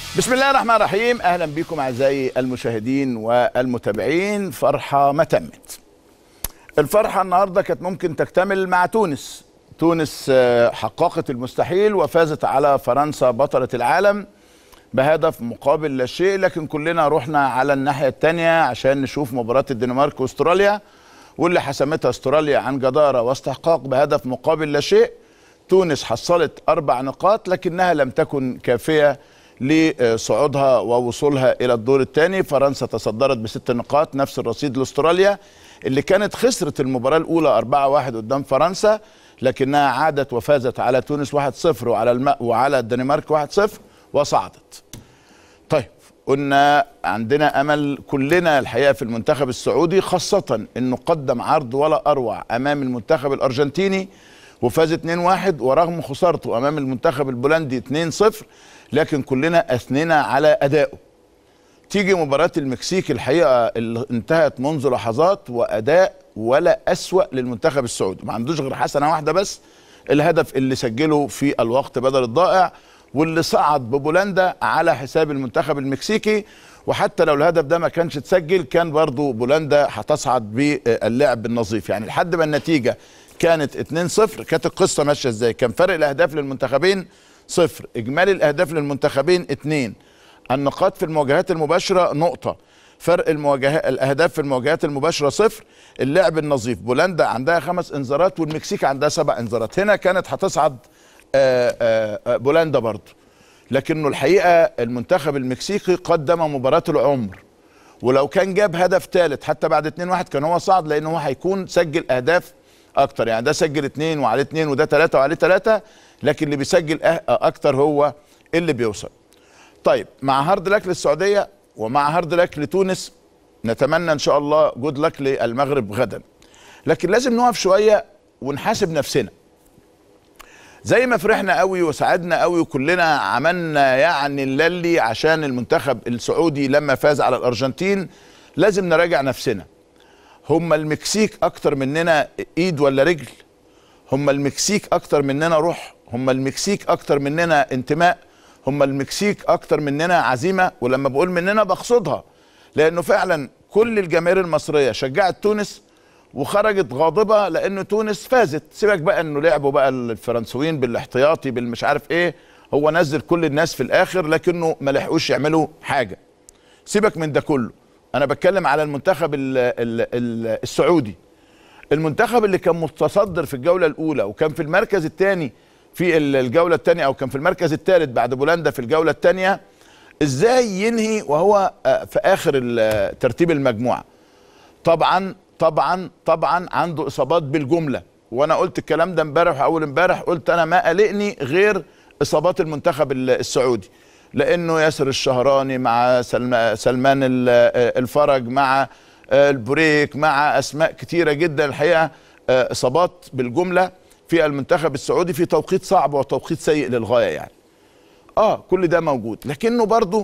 بسم الله الرحمن الرحيم اهلا بكم اعزائي المشاهدين والمتابعين فرحه ما تمت الفرحه النهارده كانت ممكن تكتمل مع تونس تونس آه، حققت المستحيل وفازت على فرنسا بطله العالم بهدف مقابل لا شيء لكن كلنا رحنا على الناحيه الثانيه عشان نشوف مباراه الدنمارك واستراليا واللي حسمتها استراليا عن جداره واستحقاق بهدف مقابل لا شيء تونس حصلت اربع نقاط لكنها لم تكن كافيه لصعودها ووصولها الى الدور الثاني فرنسا تصدرت بست نقاط نفس الرصيد لاستراليا اللي كانت خسرت المباراه الاولى 4-1 قدام فرنسا لكنها عادت وفازت على تونس 1-0 وعلى الم... وعلى الدنمارك 1-0 وصعدت طيب قلنا عندنا امل كلنا الحقيقه في المنتخب السعودي خاصه انه قدم عرض ولا اروع امام المنتخب الارجنتيني وفاز 2-1 ورغم خسارته امام المنتخب البولندي 2-0 لكن كلنا اثنينا على ادائه تيجي مباراة المكسيك الحقيقة اللي انتهت منذ لحظات وأداء ولا أسوأ للمنتخب السعودي ما عندوش غير حسنة واحدة بس الهدف اللي سجله في الوقت بدل الضائع واللي صعد ببولندا على حساب المنتخب المكسيكي وحتى لو الهدف ده ما كانش اتسجل كان برضو بولندا هتصعد باللعب النظيف يعني لحد ما النتيجة كانت 2-0 كانت القصة ماشية ازاي كان فرق الأهداف للمنتخبين صفر إجمالي الأهداف للمنتخبين اتنين النقاط في المواجهات المباشرة نقطة فرق المواجهات الأهداف في المواجهات المباشرة صفر اللعب النظيف بولندا عندها خمس انذارات والمكسيك عندها سبع انذارات هنا كانت هتصعد آه، آه، آه، بولندا برضه لكنه الحقيقة المنتخب المكسيكي قدم مباراة العمر ولو كان جاب هدف ثالث حتى بعد 2-1 كان هو صعد لأنه هو هيكون سجل أهداف أكتر يعني ده سجل اثنين وعليه اثنين وده ثلاثة وعليه ثلاثة لكن اللي بيسجل أه- أكتر هو اللي بيوصل طيب مع هارد لك للسعوديه ومع هارد لك لتونس نتمنى ان شاء الله جود لك للمغرب غدا لكن لازم نقف شويه ونحاسب نفسنا زي ما فرحنا قوي وسعدنا قوي وكلنا عملنا يعني اللي عشان المنتخب السعودي لما فاز على الارجنتين لازم نراجع نفسنا هم المكسيك اكتر مننا ايد ولا رجل هم المكسيك اكتر مننا روح هم المكسيك اكتر مننا انتماء هم المكسيك اكتر مننا عزيمه ولما بقول مننا بقصدها لانه فعلا كل الجماهير المصريه شجعت تونس وخرجت غاضبه لان تونس فازت سيبك بقى انه لعبوا بقى الفرنسويين بالاحتياطي بالمش عارف ايه هو نزل كل الناس في الاخر لكنه ما لحقوش يعملوا حاجه سيبك من ده كله انا بتكلم على المنتخب ال ال ال السعودي المنتخب اللي كان متصدر في الجوله الاولى وكان في المركز الثاني في ال- الجوله الثانيه او كان في المركز الثالث بعد بولندا في الجوله الثانيه ازاي ينهي وهو آه، في اخر ال- ترتيب المجموعه طبعا طبعا طبعا عنده اصابات بالجمله وانا قلت الكلام ده امبارح اول امبارح قلت انا ما قلقني غير اصابات المنتخب ال- السعودي لانه ياسر الشهراني مع سلم- سلمان ال- آه، الفرج مع آه، البريك مع اسماء كتيره جدا الحقيقه آه، اصابات بالجمله في المنتخب السعودي في توقيت صعب وتوقيت سيء للغايه يعني اه كل ده موجود لكنه برضو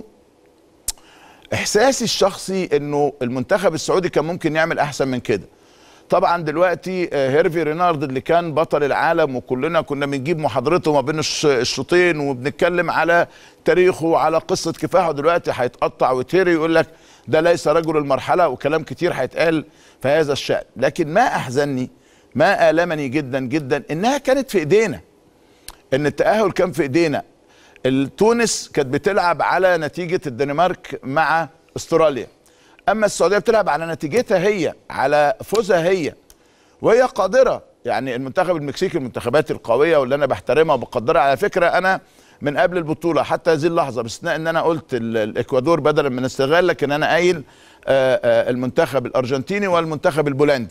احساسي الشخصي انه المنتخب السعودي كان ممكن يعمل احسن من كده طبعا دلوقتي آه، هيرفي رينارد اللي كان بطل العالم وكلنا كنا بنجيب محاضرته ما بين الش- الشوطين وبنتكلم على تاريخه وعلى قصه كفاحه دلوقتي هيتقطع ويتهري يقول لك ده ليس رجل المرحله وكلام كتير هيتقال في هذا الشان لكن ما احزنني ما المني جدا جدا انها كانت في ايدينا ان التاهل كان في ايدينا تونس كانت بتلعب على نتيجه الدنمارك مع استراليا اما السعوديه بتلعب على نتيجتها هي على فوزها هي وهي قادره يعني المنتخب المكسيكي المنتخبات القويه واللي انا بحترمها وبقدرها على فكره انا من قبل البطوله حتى هذه اللحظه باستثناء ان انا قلت ال- الاكوادور بدلا من السنغال لكن انا قايل آه، آه، المنتخب الارجنتيني والمنتخب البولندي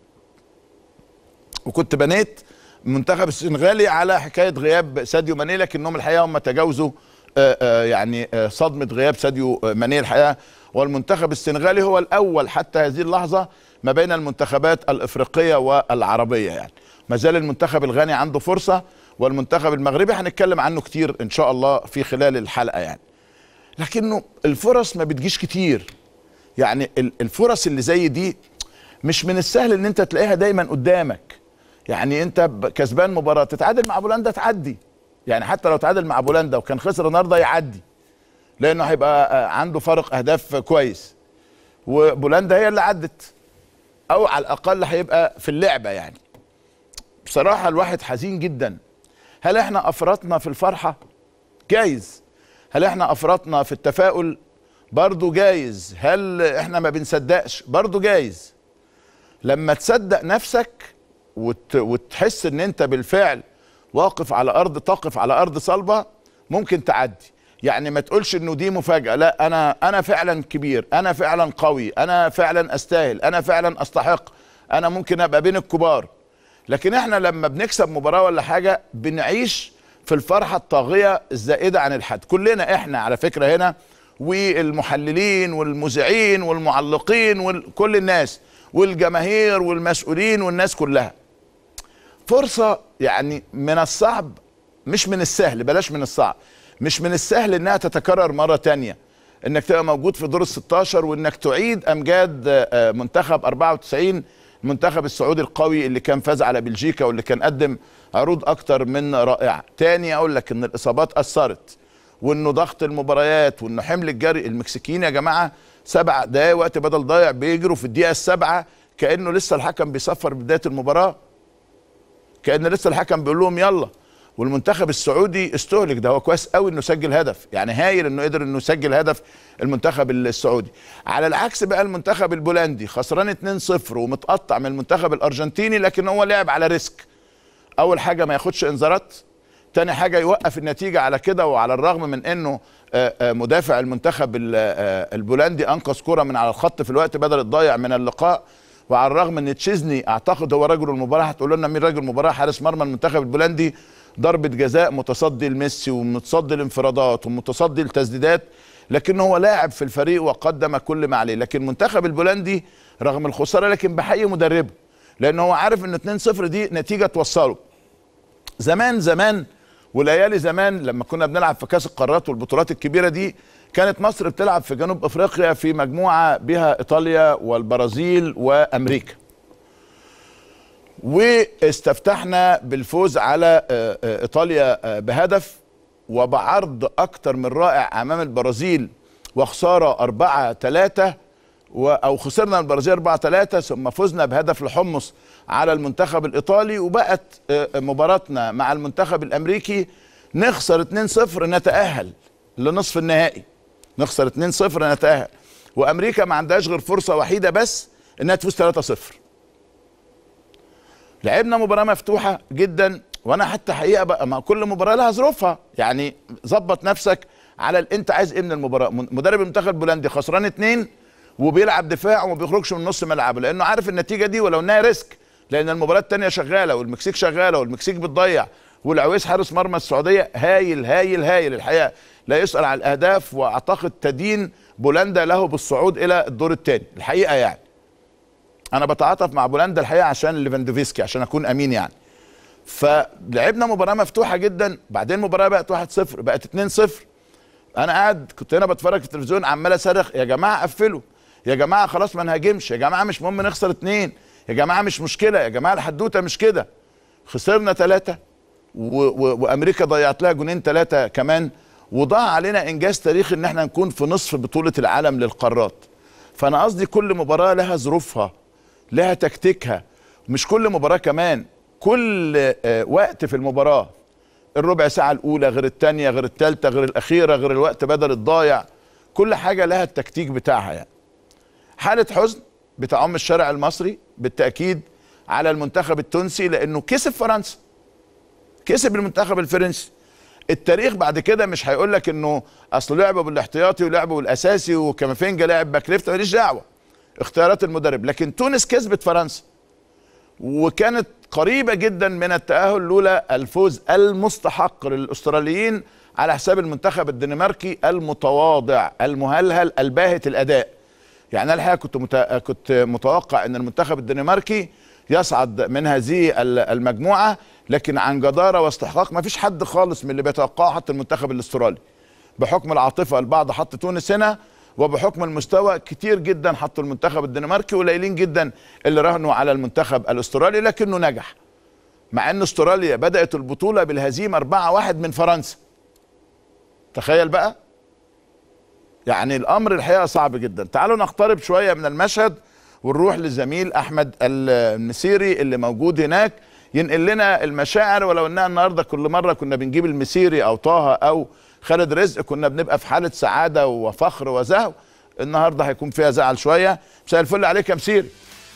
وكنت بنيت المنتخب السنغالي على حكايه غياب ساديو ماني لكنهم الحقيقه هم تجاوزوا آه، آه، يعني آه، صدمه غياب ساديو ماني الحقيقه والمنتخب السنغالي هو الاول حتى هذه اللحظه ما بين المنتخبات الافريقيه والعربيه يعني ما زال المنتخب الغاني عنده فرصه والمنتخب المغربي هنتكلم عنه كتير ان شاء الله في خلال الحلقه يعني لكنه الفرص ما بتجيش كتير يعني ال- الفرص اللي زي دي مش من السهل ان انت تلاقيها دايما قدامك يعني انت ب- كسبان مباراه تتعادل مع بولندا تعدي يعني حتى لو تعادل مع بولندا وكان خسر النهارده يعدي لانه هيبقى عنده فرق اهداف كويس وبولندا هي اللي عدت او على الاقل هيبقى في اللعبه يعني بصراحه الواحد حزين جدا هل احنا افرطنا في الفرحه جايز هل احنا افرطنا في التفاؤل برضو جايز هل احنا ما بنصدقش برضو جايز لما تصدق نفسك وت... وتحس ان انت بالفعل واقف على ارض تقف على ارض صلبه ممكن تعدي يعني ما تقولش انه دي مفاجاه لا انا انا فعلا كبير انا فعلا قوي انا فعلا استاهل انا فعلا استحق انا ممكن ابقى بين الكبار لكن احنا لما بنكسب مباراه ولا حاجه بنعيش في الفرحه الطاغيه الزائده عن الحد كلنا احنا على فكره هنا والمحللين والمذيعين والمعلقين وكل الناس والجماهير والمسؤولين والناس كلها فرصه يعني من الصعب مش من السهل بلاش من الصعب مش من السهل انها تتكرر مره تانية انك تبقى موجود في دور ال 16 وانك تعيد امجاد منتخب 94 المنتخب السعودي القوي اللي كان فاز على بلجيكا واللي كان قدم عروض اكتر من رائعه تاني اقول لك ان الاصابات اثرت وانه ضغط المباريات وانه حمل الجري المكسيكيين يا جماعه سبع دقايق وقت بدل ضايع بيجروا في الدقيقه السابعه كانه لسه الحكم بيصفر بدايه المباراه كان لسه الحكم بيقول لهم يلا والمنتخب السعودي استهلك ده هو كويس قوي انه سجل هدف يعني هايل انه قدر انه يسجل هدف المنتخب السعودي على العكس بقى المنتخب البولندي خسران 2-0 ومتقطع من المنتخب الارجنتيني لكن هو لعب على ريسك اول حاجه ما ياخدش انذارات تاني حاجه يوقف النتيجه على كده وعلى الرغم من انه مدافع المنتخب البولندي انقذ كره من على الخط في الوقت بدل الضايع من اللقاء وعلى الرغم ان تشيزني اعتقد هو رجل المباراه هتقول لنا مين رجل المباراه حارس مرمى المنتخب البولندي ضربه جزاء متصدي لميسي ومتصدي الانفرادات ومتصدي التسديدات لكن هو لاعب في الفريق وقدم كل ما عليه لكن المنتخب البولندي رغم الخساره لكن بحيي مدربه لان هو عارف ان 2-0 دي نتيجه توصله زمان زمان وليالي زمان لما كنا بنلعب في كاس القارات والبطولات الكبيره دي كانت مصر بتلعب في جنوب افريقيا في مجموعه بها ايطاليا والبرازيل وامريكا واستفتحنا بالفوز على ايطاليا بهدف وبعرض اكتر من رائع امام البرازيل وخساره 4 3 او خسرنا البرازيل 4 3 ثم فزنا بهدف لحمص على المنتخب الايطالي وبقت مباراتنا مع المنتخب الامريكي نخسر 2 0 نتاهل لنصف النهائي نخسر 2 0 نتاهل وامريكا ما عندهاش غير فرصه وحيده بس انها تفوز 3 0 لعبنا مباراه مفتوحه جدا وانا حتى حقيقه بقى ما كل مباراه لها ظروفها يعني ظبط نفسك على ال- انت عايز ايه من المباراه من- مدرب المنتخب البولندي خسران اتنين وبيلعب دفاع وما بيخرجش من نص ملعبه لانه عارف النتيجه دي ولو انها ريسك لان المباراه الثانيه شغاله والمكسيك شغاله والمكسيك بتضيع والعويس حارس مرمى السعوديه هايل هايل هايل الحقيقه لا يسال على الاهداف واعتقد تدين بولندا له بالصعود الى الدور الثاني الحقيقه يعني انا بتعاطف مع بولندا الحقيقه عشان ليفاندوفسكي عشان اكون امين يعني فلعبنا مباراه مفتوحه جدا بعدين المباراه بقت 1-0 بقت 2-0 انا قاعد كنت هنا بتفرج في التلفزيون عمال اصرخ يا جماعه قفلوا يا جماعه خلاص ما نهاجمش يا جماعه مش مهم نخسر اتنين يا جماعه مش مشكله يا جماعه الحدوته مش كده خسرنا ثلاثه و- و- وامريكا ضيعت لها جونين ثلاثه كمان وضاع علينا انجاز تاريخي ان احنا نكون في نصف بطوله العالم للقارات فانا قصدي كل مباراه لها ظروفها لها تكتيكها مش كل مباراه كمان كل آه، وقت في المباراه الربع ساعه الاولى غير الثانيه غير الثالثه غير الاخيره غير الوقت بدل الضايع كل حاجه لها التكتيك بتاعها يعني حاله حزن بتعم الشارع المصري بالتاكيد على المنتخب التونسي لانه كسب فرنسا كسب المنتخب الفرنسي التاريخ بعد كده مش هيقول لك انه اصل لعبوا بالاحتياطي ولعبوا بالاساسي وكامافينجا لعب باك ليفت ماليش دعوه اختيارات المدرب لكن تونس كسبت فرنسا وكانت قريبه جدا من التاهل لولا الفوز المستحق للاستراليين على حساب المنتخب الدنماركي المتواضع المهلهل الباهت الاداء يعني انا الحقيقه كنت مت... كنت متوقع ان المنتخب الدنماركي يصعد من هذه ال- المجموعه لكن عن جداره واستحقاق ما فيش حد خالص من اللي بيتوقعه حتى المنتخب الاسترالي بحكم العاطفه البعض حط تونس هنا وبحكم المستوى كتير جدا حطوا المنتخب الدنماركي وقليلين جدا اللي راهنوا على المنتخب الاسترالي لكنه نجح مع ان استراليا بدات البطوله بالهزيمه 4-1 من فرنسا تخيل بقى يعني الامر الحقيقه صعب جدا تعالوا نقترب شويه من المشهد ونروح لزميل احمد المسيري اللي موجود هناك ينقل لنا المشاعر ولو انها النهارده كل مره كنا بنجيب المسيري او طه او خالد رزق كنا بنبقى في حاله سعاده وفخر وزهو النهارده هيكون فيها زعل شويه مساء الفل عليك يا مسيري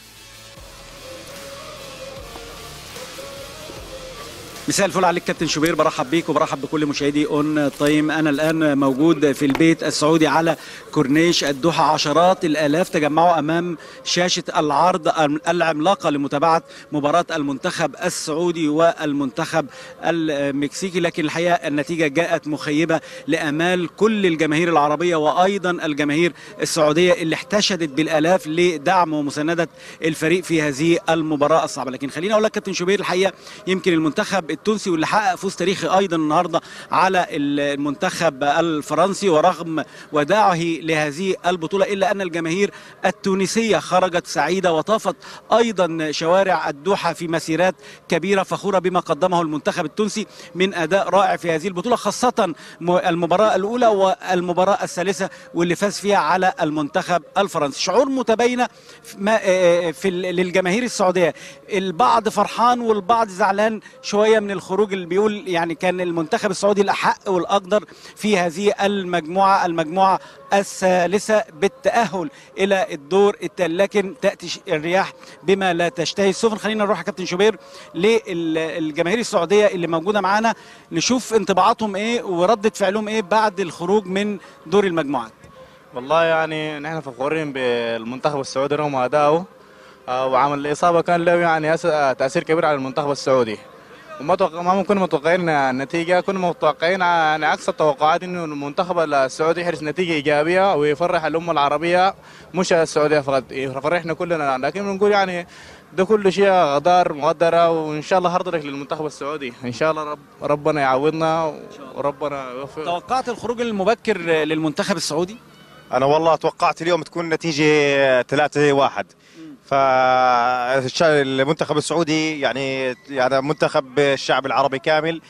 مساء الفل عليك كابتن شوبير برحب بيك وبرحب بكل مشاهدي اون تايم انا الان موجود في البيت السعودي على كورنيش الدوحه عشرات الالاف تجمعوا امام شاشه العرض العملاقه لمتابعه مباراه المنتخب السعودي والمنتخب المكسيكي لكن الحقيقه النتيجه جاءت مخيبه لامال كل الجماهير العربيه وايضا الجماهير السعوديه اللي احتشدت بالالاف لدعم ومسانده الفريق في هذه المباراه الصعبه لكن خليني اقول لك كابتن شوبير الحقيقه يمكن المنتخب التونسي واللي حقق فوز تاريخي ايضا النهارده على المنتخب الفرنسي ورغم وداعه لهذه البطوله الا ان الجماهير التونسيه خرجت سعيده وطافت ايضا شوارع الدوحه في مسيرات كبيره فخوره بما قدمه المنتخب التونسي من اداء رائع في هذه البطوله خاصه المباراه الاولى والمباراه الثالثه واللي فاز فيها على المنتخب الفرنسي شعور متباينه في للجماهير السعوديه البعض فرحان والبعض زعلان شويه من الخروج اللي بيقول يعني كان المنتخب السعودي الاحق والاقدر في هذه المجموعه المجموعه الثالثه بالتاهل الى الدور التالي لكن تاتي الرياح بما لا تشتهي السفن خلينا نروح يا كابتن شوبير للجماهير السعوديه اللي موجوده معانا نشوف انطباعاتهم ايه ورده فعلهم ايه بعد الخروج من دور المجموعات والله يعني نحن فخورين بالمنتخب السعودي رغم اداؤه وعمل الاصابه كان له يعني تاثير كبير على المنتخب السعودي وما توقع ما كنا متوقعين النتيجه كنا متوقعين يعني عكس التوقعات انه المنتخب السعودي يحرز نتيجه ايجابيه ويفرح الامه العربيه مش السعوديه فقط يفرحنا كلنا لكن بنقول يعني ده كل شيء غدار مقدره وان شاء الله هارد لك للمنتخب السعودي ان شاء الله رب ربنا يعوضنا وربنا يوفق توقعت الخروج المبكر للمنتخب السعودي انا والله توقعت اليوم تكون نتيجه 3 1 فالمنتخب السعودي يعني يعني منتخب الشعب العربي كامل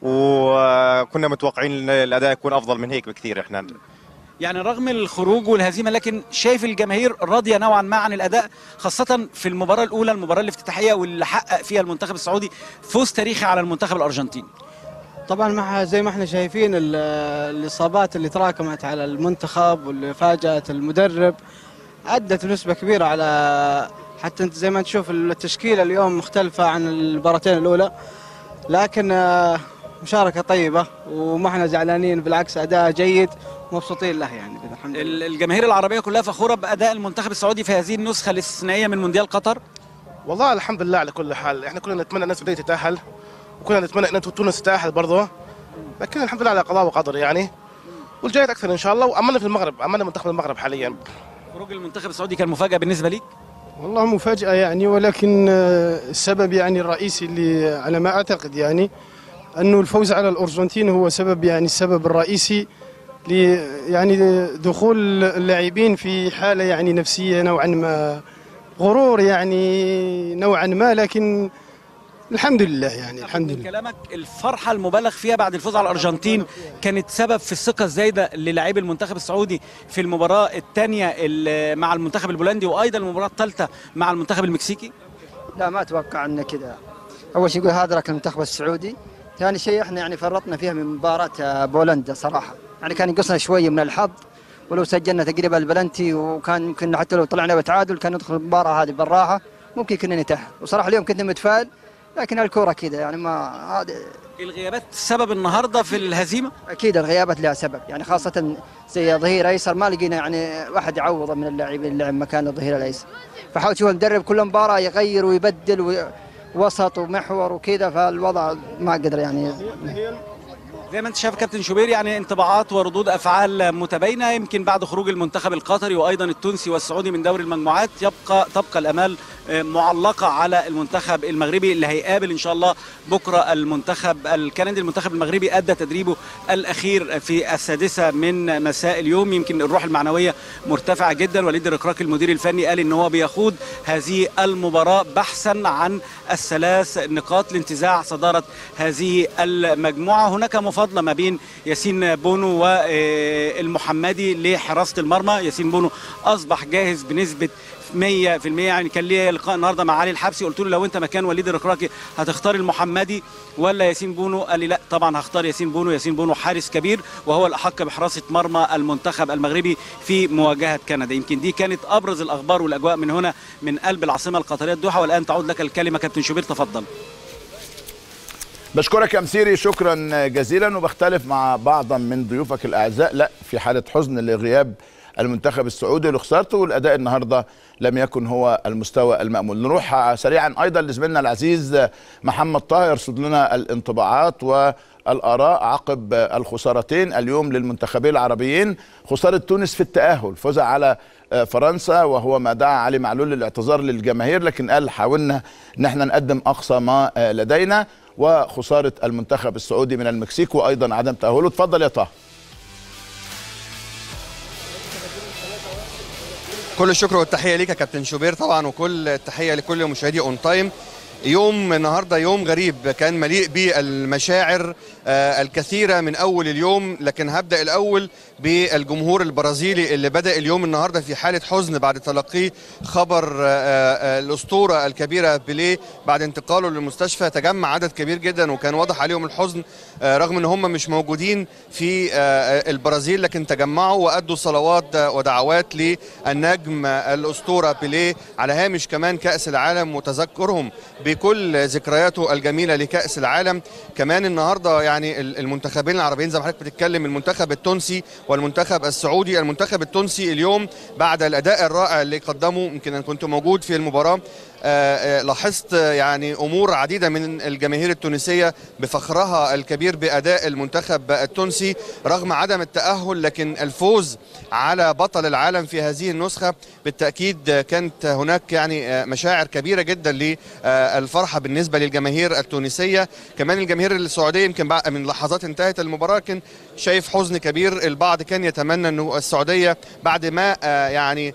وكنا متوقعين الاداء يكون افضل من هيك بكثير احنا يعني رغم الخروج والهزيمه لكن شايف الجماهير راضيه نوعا ما عن الاداء خاصه في المباراه الاولى المباراه الافتتاحيه واللي حقق فيها المنتخب السعودي فوز تاريخي على المنتخب الارجنتيني طبعا مع زي ما احنا شايفين الاصابات اللي تراكمت على المنتخب واللي فاجات المدرب ادت بنسبه كبيره على حتى انت زي ما تشوف التشكيله اليوم مختلفه عن المباراتين الاولى لكن مشاركه طيبه وما احنا زعلانين بالعكس اداء جيد مبسوطين له يعني الحمد لله الجماهير العربيه كلها فخوره باداء المنتخب السعودي في هذه النسخه الاستثنائيه من مونديال قطر والله الحمد لله على كل حال احنا كلنا نتمنى الناس بدأت تتاهل وكلنا نتمنى ان تونس تتاهل برضه لكن الحمد لله على قضاء وقدر يعني والجايات اكثر ان شاء الله واملنا في المغرب املنا منتخب المغرب حاليا خروج المنتخب السعودي كان مفاجاه بالنسبه ليك والله مفاجاه يعني ولكن السبب يعني الرئيسي اللي على ما اعتقد يعني انه الفوز على الارجنتين هو سبب يعني السبب الرئيسي ل يعني دخول اللاعبين في حاله يعني نفسيه نوعا ما غرور يعني نوعا ما لكن الحمد لله يعني الحمد لله كلامك الفرحه المبالغ فيها بعد الفوز على الارجنتين كانت سبب في الثقه الزايده للاعبي المنتخب السعودي في المباراه الثانيه مع المنتخب البولندي وايضا المباراه الثالثه مع المنتخب المكسيكي لا ما اتوقع انه كذا اول شيء يقول هذا لك المنتخب السعودي ثاني شيء احنا يعني فرطنا فيها من مباراه بولندا صراحه يعني كان ينقصنا شويه من الحظ ولو سجلنا تقريبا البلنتي وكان يمكن حتى لو طلعنا بتعادل كان ندخل المباراه هذه بالراحه ممكن كنا نتاهل وصراحه اليوم كنت متفائل لكن الكوره كذا يعني ما هذا الغيابات سبب النهارده في الهزيمه اكيد الغيابات لها سبب يعني خاصه زي ظهير ايسر ما لقينا يعني واحد يعوضه من اللاعبين اللي لعب مكان الظهير الايسر فحاول تشوف المدرب كل مباراه يغير ويبدل وسط ومحور وكذا فالوضع ما قدر يعني زي ما انت شايف كابتن شوبير يعني انطباعات وردود افعال متباينه يمكن بعد خروج المنتخب القطري وايضا التونسي والسعودي من دوري المجموعات يبقى تبقى الامال معلقه على المنتخب المغربي اللي هيقابل ان شاء الله بكره المنتخب الكندي المنتخب المغربي ادى تدريبه الاخير في السادسه من مساء اليوم يمكن الروح المعنويه مرتفعه جدا وليد الركراكي المدير الفني قال ان هو بيخوض هذه المباراه بحثا عن الثلاث نقاط لانتزاع صدارة هذه المجموعة هناك مفاضلة ما بين ياسين بونو والمحمدي لحراسة المرمى ياسين بونو أصبح جاهز بنسبة 100% يعني كان ليا لقاء النهارده مع علي الحبسي قلت له لو انت مكان وليد الركراكي هتختار المحمدي ولا ياسين بونو قال لي لا طبعا هختار ياسين بونو ياسين بونو حارس كبير وهو الاحق بحراسه مرمى المنتخب المغربي في مواجهه كندا يمكن دي كانت ابرز الاخبار والاجواء من هنا من قلب العاصمه القطريه الدوحه والان تعود لك الكلمه كابتن شوبير تفضل بشكرك يا مسيري شكرا جزيلا وبختلف مع بعضا من ضيوفك الاعزاء لا في حاله حزن لغياب المنتخب السعودي لخسارته والاداء النهارده لم يكن هو المستوى المامول نروح سريعا ايضا لزميلنا العزيز محمد طه يرصد لنا الانطباعات والاراء عقب الخسارتين اليوم للمنتخبين العربيين خساره تونس في التاهل فوزها على فرنسا وهو ما دعا علي معلول للاعتذار للجماهير لكن قال حاولنا ان احنا نقدم اقصى ما لدينا وخساره المنتخب السعودي من المكسيك وايضا عدم تاهله اتفضل يا طه كل الشكر والتحيه ليك يا كابتن شوبير طبعا وكل التحيه لكل مشاهدي اون تايم يوم النهارده يوم غريب كان مليء بالمشاعر آه الكثيره من اول اليوم لكن هبدا الاول بالجمهور البرازيلي اللي بدا اليوم النهارده في حاله حزن بعد تلقيه خبر آه آه الاسطوره الكبيره بيليه بعد انتقاله للمستشفى تجمع عدد كبير جدا وكان واضح عليهم الحزن رغم ان هم مش موجودين في البرازيل لكن تجمعوا وادوا صلوات ودعوات للنجم الاسطوره بيليه على هامش كمان كاس العالم وتذكرهم بكل ذكرياته الجميله لكاس العالم كمان النهارده يعني المنتخبين العربيين زي ما حضرتك بتتكلم المنتخب التونسي والمنتخب السعودي المنتخب التونسي اليوم بعد الاداء الرائع اللي قدمه يمكن انا كنت موجود في المباراه آه لاحظت يعني امور عديده من الجماهير التونسيه بفخرها الكبير باداء المنتخب التونسي رغم عدم التاهل لكن الفوز على بطل العالم في هذه النسخه بالتاكيد كانت هناك يعني مشاعر كبيره جدا للفرحه بالنسبه للجماهير التونسيه كمان الجماهير السعوديه يمكن من لحظات انتهت المباراه كان شايف حزن كبير البعض كان يتمنى انه السعوديه بعد ما يعني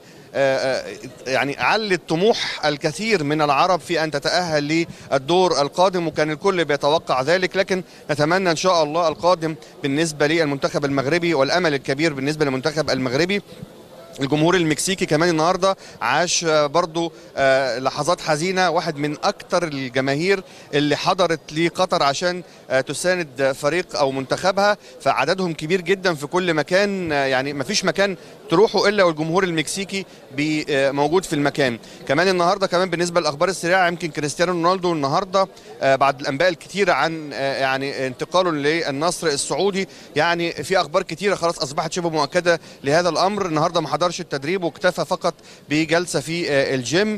يعني علت طموح الكثير من العرب في ان تتاهل للدور القادم وكان الكل بيتوقع ذلك لكن نتمنى ان شاء الله القادم بالنسبه للمنتخب المغربي والامل الكبير بالنسبه للمنتخب المغربي الجمهور المكسيكي كمان النهارده عاش برضو لحظات حزينه واحد من اكتر الجماهير اللي حضرت لقطر عشان تساند فريق او منتخبها فعددهم كبير جدا في كل مكان يعني ما فيش مكان تروحوا الا والجمهور المكسيكي موجود في المكان كمان النهارده كمان بالنسبه للاخبار السريعه يمكن كريستيانو رونالدو النهارده بعد الانباء الكثيره عن يعني انتقاله للنصر السعودي يعني في اخبار كثيره خلاص اصبحت شبه مؤكده لهذا الامر النهارده ما حضرش التدريب واكتفى فقط بجلسه في الجيم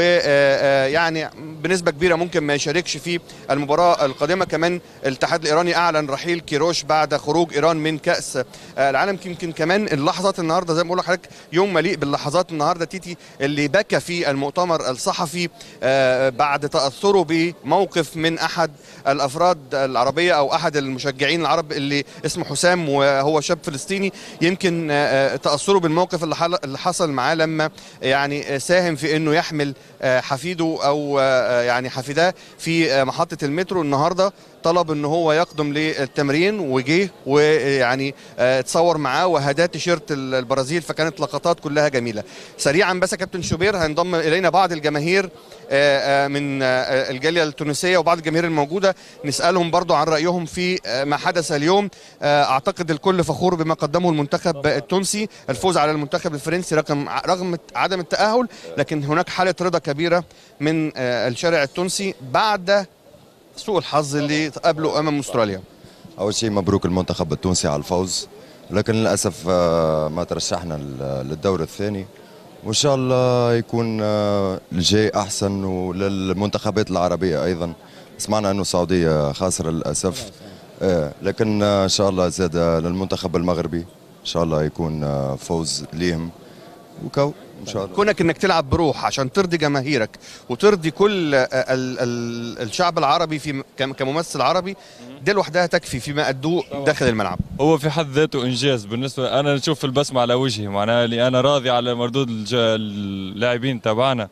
ويعني بنسبه كبيره ممكن ما يشاركش في المباراه القادمه كمان الاتحاد الايراني اعلن رحيل كيروش بعد خروج ايران من كاس العالم يمكن كمان اللحظات النهارده زي ما بقول لحضرتك يوم مليء باللحظات النهارده تيتي اللي بكى في المؤتمر الصحفي بعد تاثره بموقف من احد الافراد العربيه او احد المشجعين العرب اللي اسمه حسام وهو شاب فلسطيني يمكن تاثره بالموقف اللي اللي حصل معاه لما يعني ساهم في انه يحمل حفيده او يعني حفيداه في محطه المترو النهارده طلب ان هو يقدم للتمرين وجه ويعني اتصور معاه وهداه تيشيرت البرازيل فكانت لقطات كلها جميله سريعا بس يا كابتن شوبير هينضم الينا بعض الجماهير من الجاليه التونسيه وبعض الجماهير الموجوده نسالهم برضو عن رايهم في ما حدث اليوم اعتقد الكل فخور بما قدمه المنتخب التونسي الفوز على المنتخب الفرنسي رغم رغم عدم التاهل لكن هناك حاله رضا كبيره من الشارع التونسي بعد سوء الحظ اللي قابله امام استراليا اول شيء مبروك المنتخب التونسي على الفوز لكن للاسف ما ترشحنا للدور الثاني وان شاء الله يكون الجاي احسن وللمنتخبات العربيه ايضا سمعنا انه السعوديه خاسره للاسف لكن ان شاء الله زاد للمنتخب المغربي ان شاء الله يكون فوز ليهم وكو ان شاء الله كونك انك تلعب بروح عشان ترضي جماهيرك وترضي كل ال ال الشعب العربي في كممثل عربي دي لوحدها تكفي فيما ادوه داخل الملعب هو في حد ذاته انجاز بالنسبه انا نشوف البسمه على وجهي معناها اللي انا راضي على مردود اللاعبين تبعنا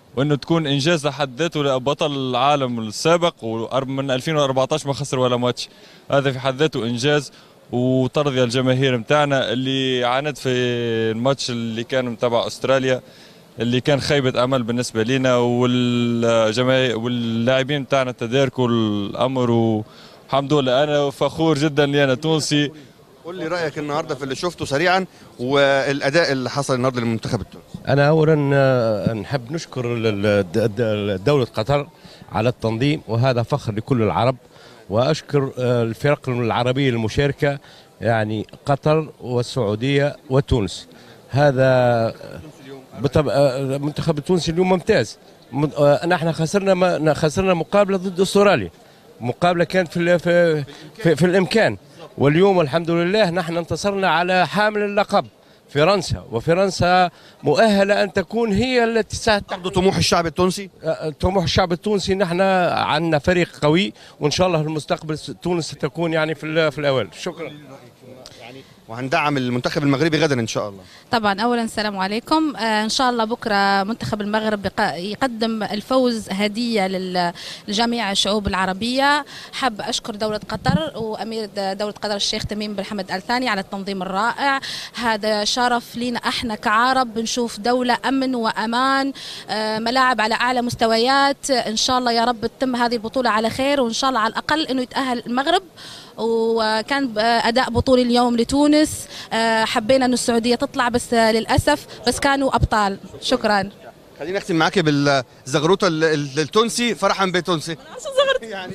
وانه تكون انجاز لحد ذاته لبطل العالم السابق ومن 2014 ما خسر ولا ماتش هذا في حد ذاته انجاز وترضي الجماهير متاعنا اللي عانت في الماتش اللي كان متابع استراليا اللي كان خيبة أمل بالنسبة لنا والجماهير واللاعبين بتاعنا تداركوا الأمر والحمد لله أنا فخور جدا لي أنا تونسي قول لي رايك النهارده في اللي شفته سريعا والاداء اللي حصل النهارده للمنتخب التونسي أنا أولا آه، نحب نشكر ال- ال- ال- دولة قطر على التنظيم وهذا فخر لكل العرب وأشكر آه، الفرق العربية المشاركة يعني قطر والسعودية وتونس هذا بالطبع آه، المنتخب التونسي اليوم ممتاز من- آه، نحن خسرنا ما خسرنا مقابلة ضد أستراليا مقابلة كانت في ال- في, في, في الإمكان واليوم الحمد لله نحن انتصرنا على حامل اللقب فرنسا وفرنسا مؤهلة أن تكون هي التي ستحضر طموح الشعب التونسي طموح الشعب التونسي نحن عندنا فريق قوي وإن شاء الله في المستقبل تونس ستكون يعني في, ال- في الأوائل شكرا وهندعم المنتخب المغربي غدا ان شاء الله طبعا اولا السلام عليكم آه ان شاء الله بكره منتخب المغرب يق- يقدم الفوز هديه لل- لجميع الشعوب العربيه حاب اشكر دوله قطر وامير د- دوله قطر الشيخ تميم بن حمد ال ثاني على التنظيم الرائع هذا شرف لنا احنا كعرب بنشوف دوله امن وامان آه ملاعب على اعلى مستويات ان شاء الله يا رب تتم هذه البطوله على خير وان شاء الله على الاقل انه يتاهل المغرب وكان اداء بطولي اليوم لتونس آه، حبينا ان السعوديه تطلع بس آه، للاسف بس كانوا ابطال شكرا خليني اختم معاك بالزغروطه ال- ال- التونسي فرحا بتونسي يعني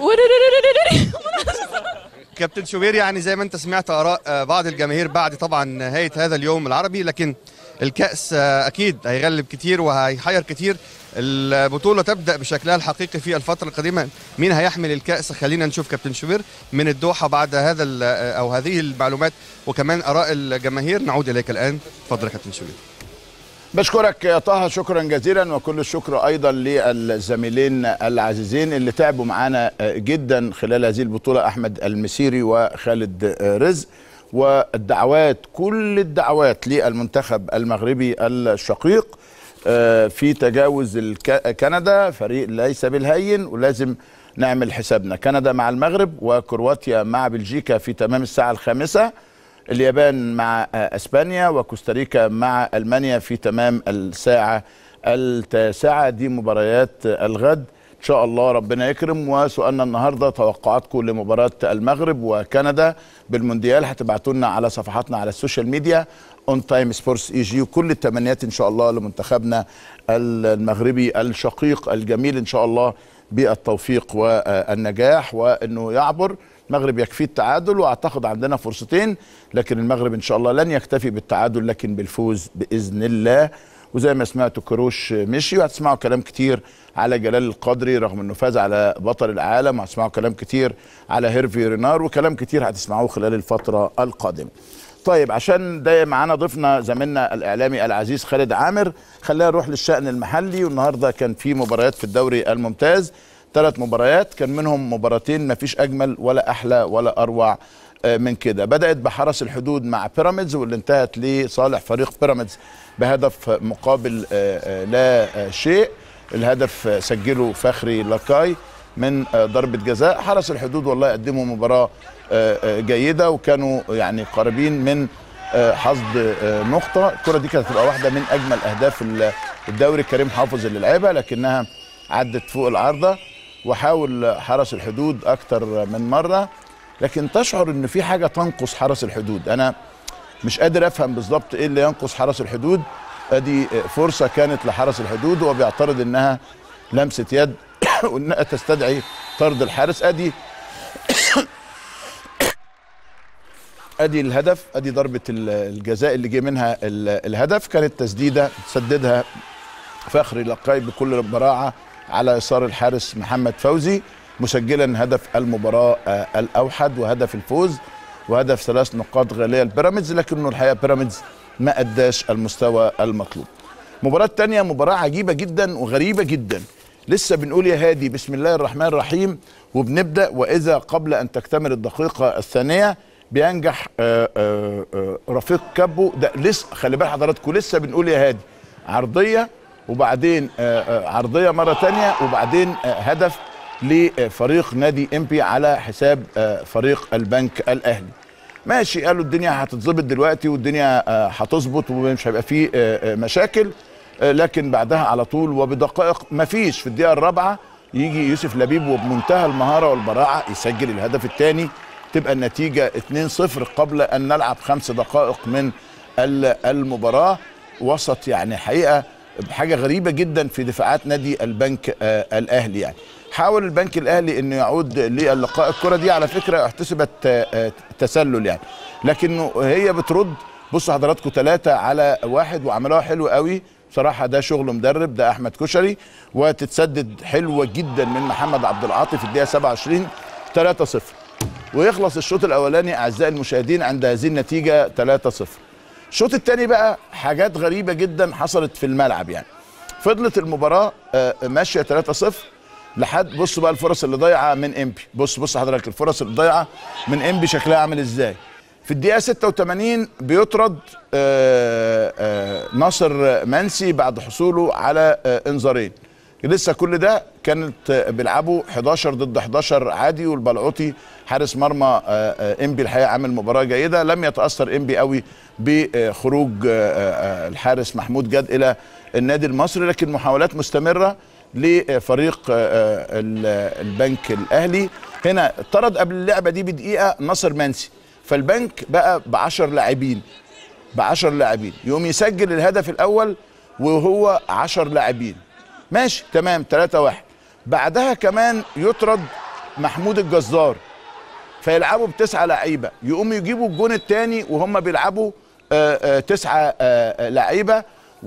كابتن شوبير يعني زي ما انت سمعت اراء آه، بعض الجماهير بعد طبعا نهايه هذا اليوم العربي لكن الكاس آه، اكيد هيغلب كتير وهيحير كتير البطوله تبدا بشكلها الحقيقي في الفتره القادمه مين هيحمل الكاس خلينا نشوف كابتن شوبير من الدوحه بعد هذا ال- او هذه المعلومات وكمان اراء الجماهير نعود اليك الان اتفضل يا كابتن شوبير بشكرك يا طه شكرا جزيلا وكل الشكر ايضا للزميلين العزيزين اللي تعبوا معانا جدا خلال هذه البطوله احمد المسيري وخالد رزق والدعوات كل الدعوات للمنتخب المغربي الشقيق آه، في تجاوز الك- كندا فريق ليس بالهين ولازم نعمل حسابنا كندا مع المغرب وكرواتيا مع بلجيكا في تمام الساعه الخامسه اليابان مع آه، اسبانيا وكوستاريكا مع المانيا في تمام الساعه التاسعه دي مباريات آه، الغد ان شاء الله ربنا يكرم وسؤالنا النهارده توقعاتكم لمباراه المغرب وكندا بالمونديال هتبعتوا لنا على صفحاتنا على السوشيال ميديا اون تايم سبورتس اي جي وكل التمنيات ان شاء الله لمنتخبنا المغربي الشقيق الجميل ان شاء الله بالتوفيق والنجاح وانه يعبر المغرب يكفيه التعادل واعتقد عندنا فرصتين لكن المغرب ان شاء الله لن يكتفي بالتعادل لكن بالفوز باذن الله وزي ما سمعتوا كروش مشي وهتسمعوا كلام كتير على جلال القدري رغم انه فاز على بطل العالم وهتسمعوا كلام كتير على هيرفي رينار وكلام كتير هتسمعوه خلال الفتره القادمه. طيب عشان ده معانا ضيفنا زميلنا الاعلامي العزيز خالد عامر خلينا نروح للشان المحلي والنهارده كان في مباريات في الدوري الممتاز ثلاث مباريات كان منهم مباراتين ما فيش اجمل ولا احلى ولا اروع آه، من كده بدات بحرس الحدود مع بيراميدز واللي انتهت لصالح فريق بيراميدز بهدف مقابل آه، آه، لا آه، شيء الهدف آه، سجله فخري لاكاي من آه، ضربة جزاء حرس الحدود والله قدموا مباراة آه، آه، جيدة وكانوا يعني قريبين من آه، حصد آه، نقطة الكرة دي كانت هتبقى واحدة من أجمل أهداف ال- الدوري كريم حافظ اللي لعبها لكنها عدت فوق العارضة وحاول حرس الحدود أكتر من مرة لكن تشعر إن في حاجة تنقص حرس الحدود أنا مش قادر أفهم بالظبط إيه اللي ينقص حرس الحدود ادي فرصه كانت لحرس الحدود وهو بيعترض انها لمسه يد وانها تستدعي طرد الحارس ادي ادي الهدف ادي ضربه ال- الجزاء اللي جه منها ال- الهدف كانت تسديده سددها فخري لقاي بكل براعه على يسار الحارس محمد فوزي مسجلا هدف المباراه آه، الاوحد وهدف الفوز وهدف ثلاث نقاط غاليه لبيراميدز لكنه الحقيقه بيراميدز ما اداش المستوى المطلوب. مباراه تانية مباراه عجيبه جدا وغريبه جدا لسه بنقول يا هادي بسم الله الرحمن الرحيم وبنبدا واذا قبل ان تكتمل الدقيقه الثانيه بينجح آه، آه، آه، رفيق كابو ده لسه خلي بال حضراتكم لسه بنقول يا هادي عرضيه وبعدين آه، آه، عرضيه مره تانية وبعدين آه، هدف لفريق نادي امبي على حساب آه، فريق البنك الاهلي ماشي قالوا الدنيا هتتظبط دلوقتي والدنيا آه، هتظبط ومش هيبقى فيه آه، آه، مشاكل آه، لكن بعدها على طول وبدقائق مفيش في الدقيقه الرابعه يجي يوسف لبيب وبمنتهى المهاره والبراعه يسجل الهدف الثاني تبقى النتيجه 2-0 قبل ان نلعب خمس دقائق من ال- المباراه وسط يعني حقيقه حاجه غريبه جدا في دفاعات نادي البنك آه الاهلي يعني حاول البنك الاهلي انه يعود للقاء الكره دي على فكره احتسبت آه، آه، تسلل يعني لكنه هي بترد بصوا حضراتكم ثلاثة على واحد وعملوها حلو قوي بصراحة ده شغل مدرب ده أحمد كشري وتتسدد حلوة جدا من محمد عبد العاطي في الدقيقة 27 3-0 ويخلص الشوط الأولاني أعزائي المشاهدين عند هذه النتيجة 3-0 الشوط الثاني بقى حاجات غريبة جدا حصلت في الملعب يعني فضلت المباراة آه، ماشية 3-0 لحد بصوا بقى الفرص اللي ضايعة من امبي بص بص حضرتك الفرص اللي ضايعة من امبي شكلها عامل ازاي في الدقيقة 86 بيطرد آه، آه، ناصر منسي بعد حصوله على آه، انذارين لسه كل ده كانت آه، بيلعبوا 11 ضد 11 عادي والبلعوطي حارس مرمى آه، آه، انبي الحقيقه عامل مباراه جيده لم يتاثر انبي قوي بخروج آه، آه، الحارس محمود جاد الى النادي المصري لكن محاولات مستمره لفريق آه، آه، ال- البنك الاهلي هنا طرد قبل اللعبه دي بدقيقه ناصر منسي فالبنك بقى ب 10 لاعبين ب 10 لاعبين يقوم يسجل الهدف الاول وهو 10 لاعبين ماشي تمام 3 1 بعدها كمان يطرد محمود الجزار فيلعبوا بتسعه لعيبه يقوموا يجيبوا الجون الثاني وهم بيلعبوا آه، آه، تسعه آه، آه، لعيبه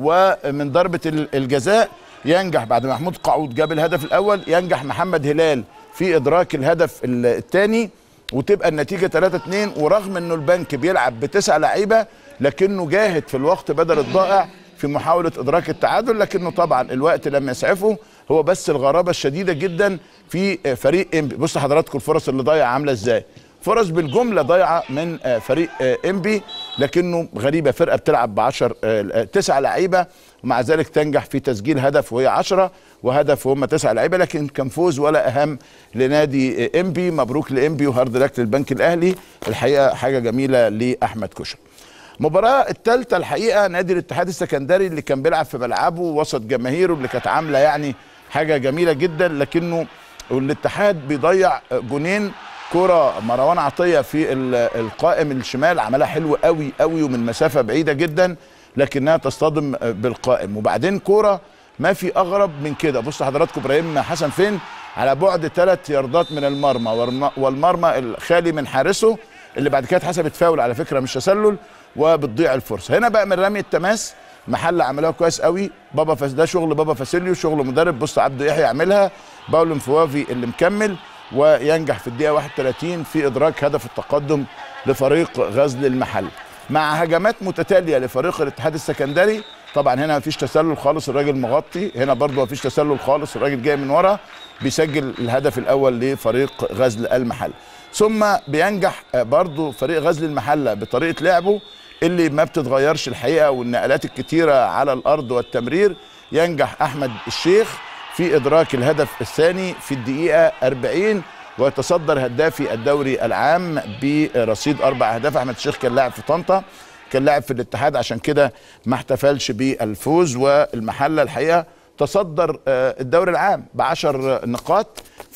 ومن ضربه ال- الجزاء ينجح بعد ما محمود قعود جاب الهدف الاول ينجح محمد هلال في ادراك الهدف الثاني وتبقى النتيجه 3 2 ورغم انه البنك بيلعب بتسع لعيبه لكنه جاهد في الوقت بدل الضائع في محاوله ادراك التعادل لكنه طبعا الوقت لم يسعفه هو بس الغرابه الشديده جدا في فريق انبي بصوا حضراتكم الفرص اللي ضايعه عامله ازاي فرص بالجمله ضايعه من آه، فريق آه، انبي لكنه غريبه فرقه بتلعب ب 10 تسع لعيبه ومع ذلك تنجح في تسجيل هدف وهي 10 وهدف وهم تسع لعيبه لكن كان فوز ولا اهم لنادي آه، انبي مبروك لانبي وهارد لك للبنك الاهلي الحقيقه حاجه جميله لاحمد كشر المباراة الثالثة الحقيقة نادي الاتحاد السكندري اللي كان بيلعب في ملعبه وسط جماهيره اللي كانت عاملة يعني حاجة جميلة جدا لكنه الاتحاد بيضيع جونين كرة مروان عطية في ال- القائم الشمال عملها حلو قوي قوي ومن مسافة بعيدة جدا لكنها تصطدم بالقائم وبعدين كرة ما في أغرب من كده بص حضراتكم إبراهيم حسن فين على بعد ثلاث ياردات من المرمى والم- والمرمى الخالي من حارسه اللي بعد كده اتحسبت فاول على فكره مش تسلل وبتضيع الفرصه هنا بقى من رمي التماس محل عملها كويس قوي بابا فاس ده شغل بابا فاسيليو شغل مدرب بص عبده يحيى يعملها باولو مفوافي اللي مكمل وينجح في الدقيقه 31 في ادراك هدف التقدم لفريق غزل المحل مع هجمات متتاليه لفريق الاتحاد السكندري طبعا هنا مفيش تسلل خالص الراجل مغطي هنا برضه مفيش تسلل خالص الراجل جاي من ورا بيسجل الهدف الاول لفريق غزل المحل ثم بينجح آه، برضه فريق غزل المحله بطريقه لعبه اللي ما بتتغيرش الحقيقه والنقلات الكتيره على الارض والتمرير ينجح احمد الشيخ في ادراك الهدف الثاني في الدقيقه 40 ويتصدر هدافي الدوري العام برصيد اربع اهداف احمد الشيخ كان لاعب في طنطا كان لاعب في الاتحاد عشان كده ما احتفلش بالفوز والمحله الحقيقه تصدر آه، الدوري العام ب 10 نقاط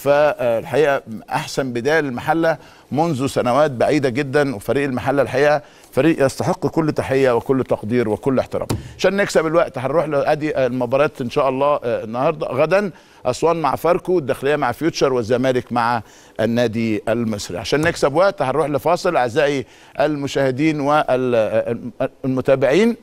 فالحقيقه احسن بدايه للمحله منذ سنوات بعيده جدا وفريق المحله الحقيقه فريق يستحق كل تحيه وكل تقدير وكل احترام عشان نكسب الوقت هنروح لادي المباريات ان شاء الله آه، النهارده غدا اسوان مع فاركو الداخليه مع فيوتشر والزمالك مع النادي المصري عشان نكسب وقت هنروح لفاصل اعزائي المشاهدين والمتابعين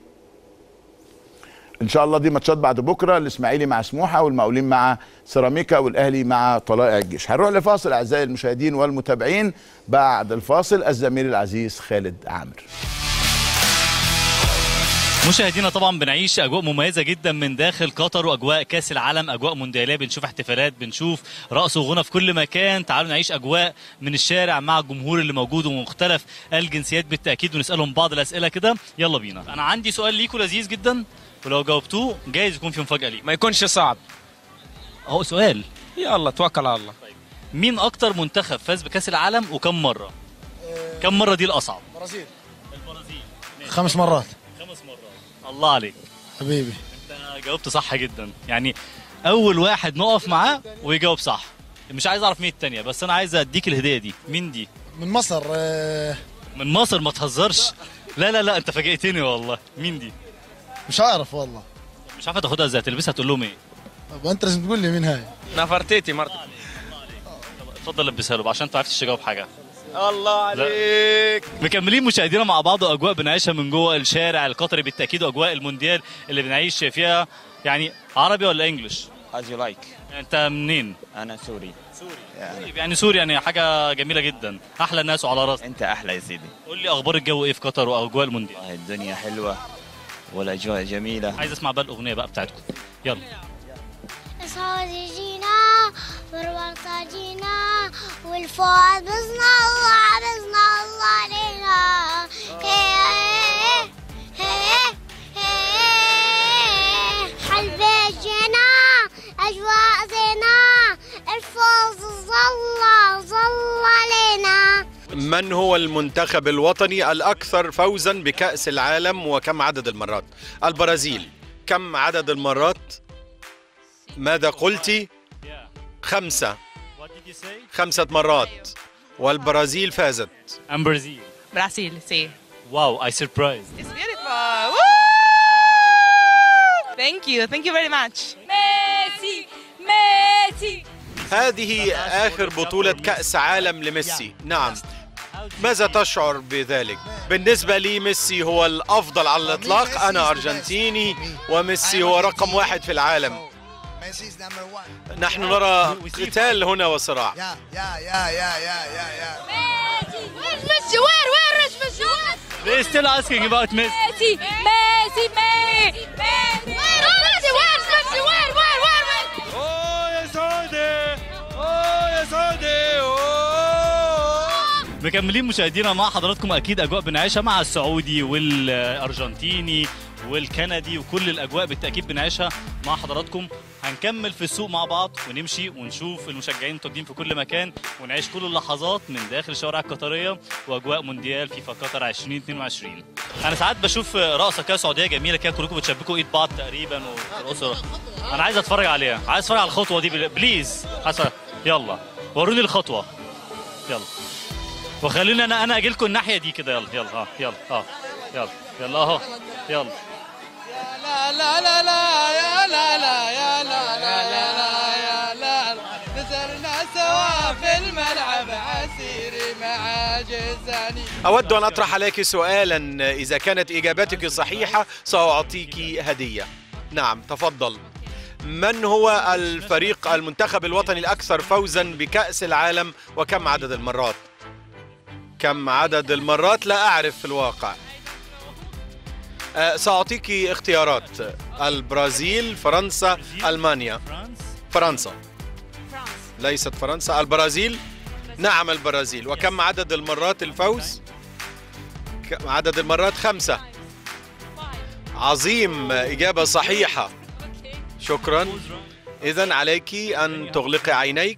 ان شاء الله دي ماتشات بعد بكره الاسماعيلي مع سموحه والمقاولين مع سيراميكا والاهلي مع طلائع الجيش هنروح لفاصل اعزائي المشاهدين والمتابعين بعد الفاصل الزميل العزيز خالد عامر مشاهدينا طبعا بنعيش اجواء مميزه جدا من داخل قطر واجواء كاس العالم اجواء موندياليه بنشوف احتفالات بنشوف رقص وغنى في كل مكان تعالوا نعيش اجواء من الشارع مع الجمهور اللي موجود ومختلف الجنسيات بالتاكيد ونسالهم بعض الاسئله كده يلا بينا انا عندي سؤال ليكم لذيذ جدا ولو جاوبتوه جايز يكون في مفاجاه ليك ما يكونش صعب اهو سؤال يلا توكل على الله مين اكتر منتخب فاز بكاس العالم وكم مره كم مره دي الاصعب برازيل البرازيل خمس مرات خمس مرات الله عليك حبيبي انت جاوبت صح جدا يعني اول واحد نقف معاه ويجاوب صح مش عايز اعرف مين التانية بس انا عايز اديك الهديه دي مين دي من مصر آه، من مصر ما تهزرش لا لا لا انت فاجئتني والله مين دي مش عارف والله مش عارفه تاخدها ازاي تلبسها تقول لهم ايه طب انت لازم تقول لي مين هاي نفرتيتي مرت اتفضل لبسها له بقى عشان انت عرفتش تجاوب حاجه الله عليك مكملين مشاهدينا مع بعض واجواء بنعيشها من جوه الشارع القطري بالتاكيد واجواء المونديال اللي بنعيش فيها يعني عربي ولا انجلش as you like انت منين انا سوري سوري طيب يعني سوري يعني حاجه جميله جدا احلى الناس وعلى راسي انت احلى يا سيدي قول لي اخبار الجو ايه في قطر واجواء المونديال والله الدنيا حلوه والاجواء جميله عايز اسمع بقى الاغنيه بقى بتاعتكم يلا صادي جينا والورطة جينا والفؤاد بزنا الله بزنا الله علينا هي هي هي حلبة جينا أجواء زينة الفوز ظل ظل علينا من هو المنتخب الوطني الأكثر فوزا بكأس العالم وكم عدد المرات؟ البرازيل كم عدد المرات؟ ماذا قلت؟ خمسة خمسة مرات والبرازيل فازت ام برازيل Brasil, sí. واو اي سربرايز It's beautiful. Woo! Thank you. Thank you very much. ميسي ميسي هذه آخر بطولة كأس عالم لميسي نعم ماذا تشعر بذلك؟ بالنسبة لي ميسي هو الأفضل على الإطلاق أنا أرجنتيني وميسي هو رقم واحد في العالم نحن نرى قتال هنا وصراع يا يا يا يا يا يا وين ميسي وين وين رش ميسي وين They still asking about Messi. ميسي ميسي ميسي ميسي وين ميسي وين ميسي وين وين وين وين اوه يا سعودي اوه يا سعودي مكملين مشاهدينا مع حضراتكم اكيد اجواء بنعيشها مع السعودي والارجنتيني والكندي وكل الاجواء بالتاكيد بنعيشها مع حضراتكم هنكمل في السوق مع بعض ونمشي ونشوف المشجعين المتواجدين في كل مكان ونعيش كل اللحظات من داخل الشوارع القطريه واجواء مونديال فيفا قطر 2022 انا ساعات بشوف رقصه كده سعوديه جميله كده كلكم بتشبكوا ايد بعض تقريبا وترقصوا انا عايز اتفرج عليها عايز اتفرج على الخطوه دي بل- بليز عايز أتفرج. يلا وروني الخطوه يلا وخليني انا انا اجي لكم الناحيه دي كده يلا يلا اه يلا اه يلا يلا اهو يلا لا لا لا لا يا لا لا يا لا لا لا لا يا لا لا نزلنا سوا في الملعب عسيري مع جزاني أود أن أطرح عليك سؤالا إذا كانت إجابتك صحيحة سأعطيك هدية نعم تفضل من هو الفريق المنتخب الوطني الأكثر فوزا بكأس العالم وكم عدد المرات كم عدد المرات لا أعرف في الواقع أه، سأعطيك اختيارات البرازيل فرنسا ألمانيا فرنسا ليست فرنسا البرازيل نعم البرازيل وكم عدد المرات الفوز كم عدد المرات خمسة عظيم إجابة صحيحة شكرا إذا عليك أن تغلقي عينيك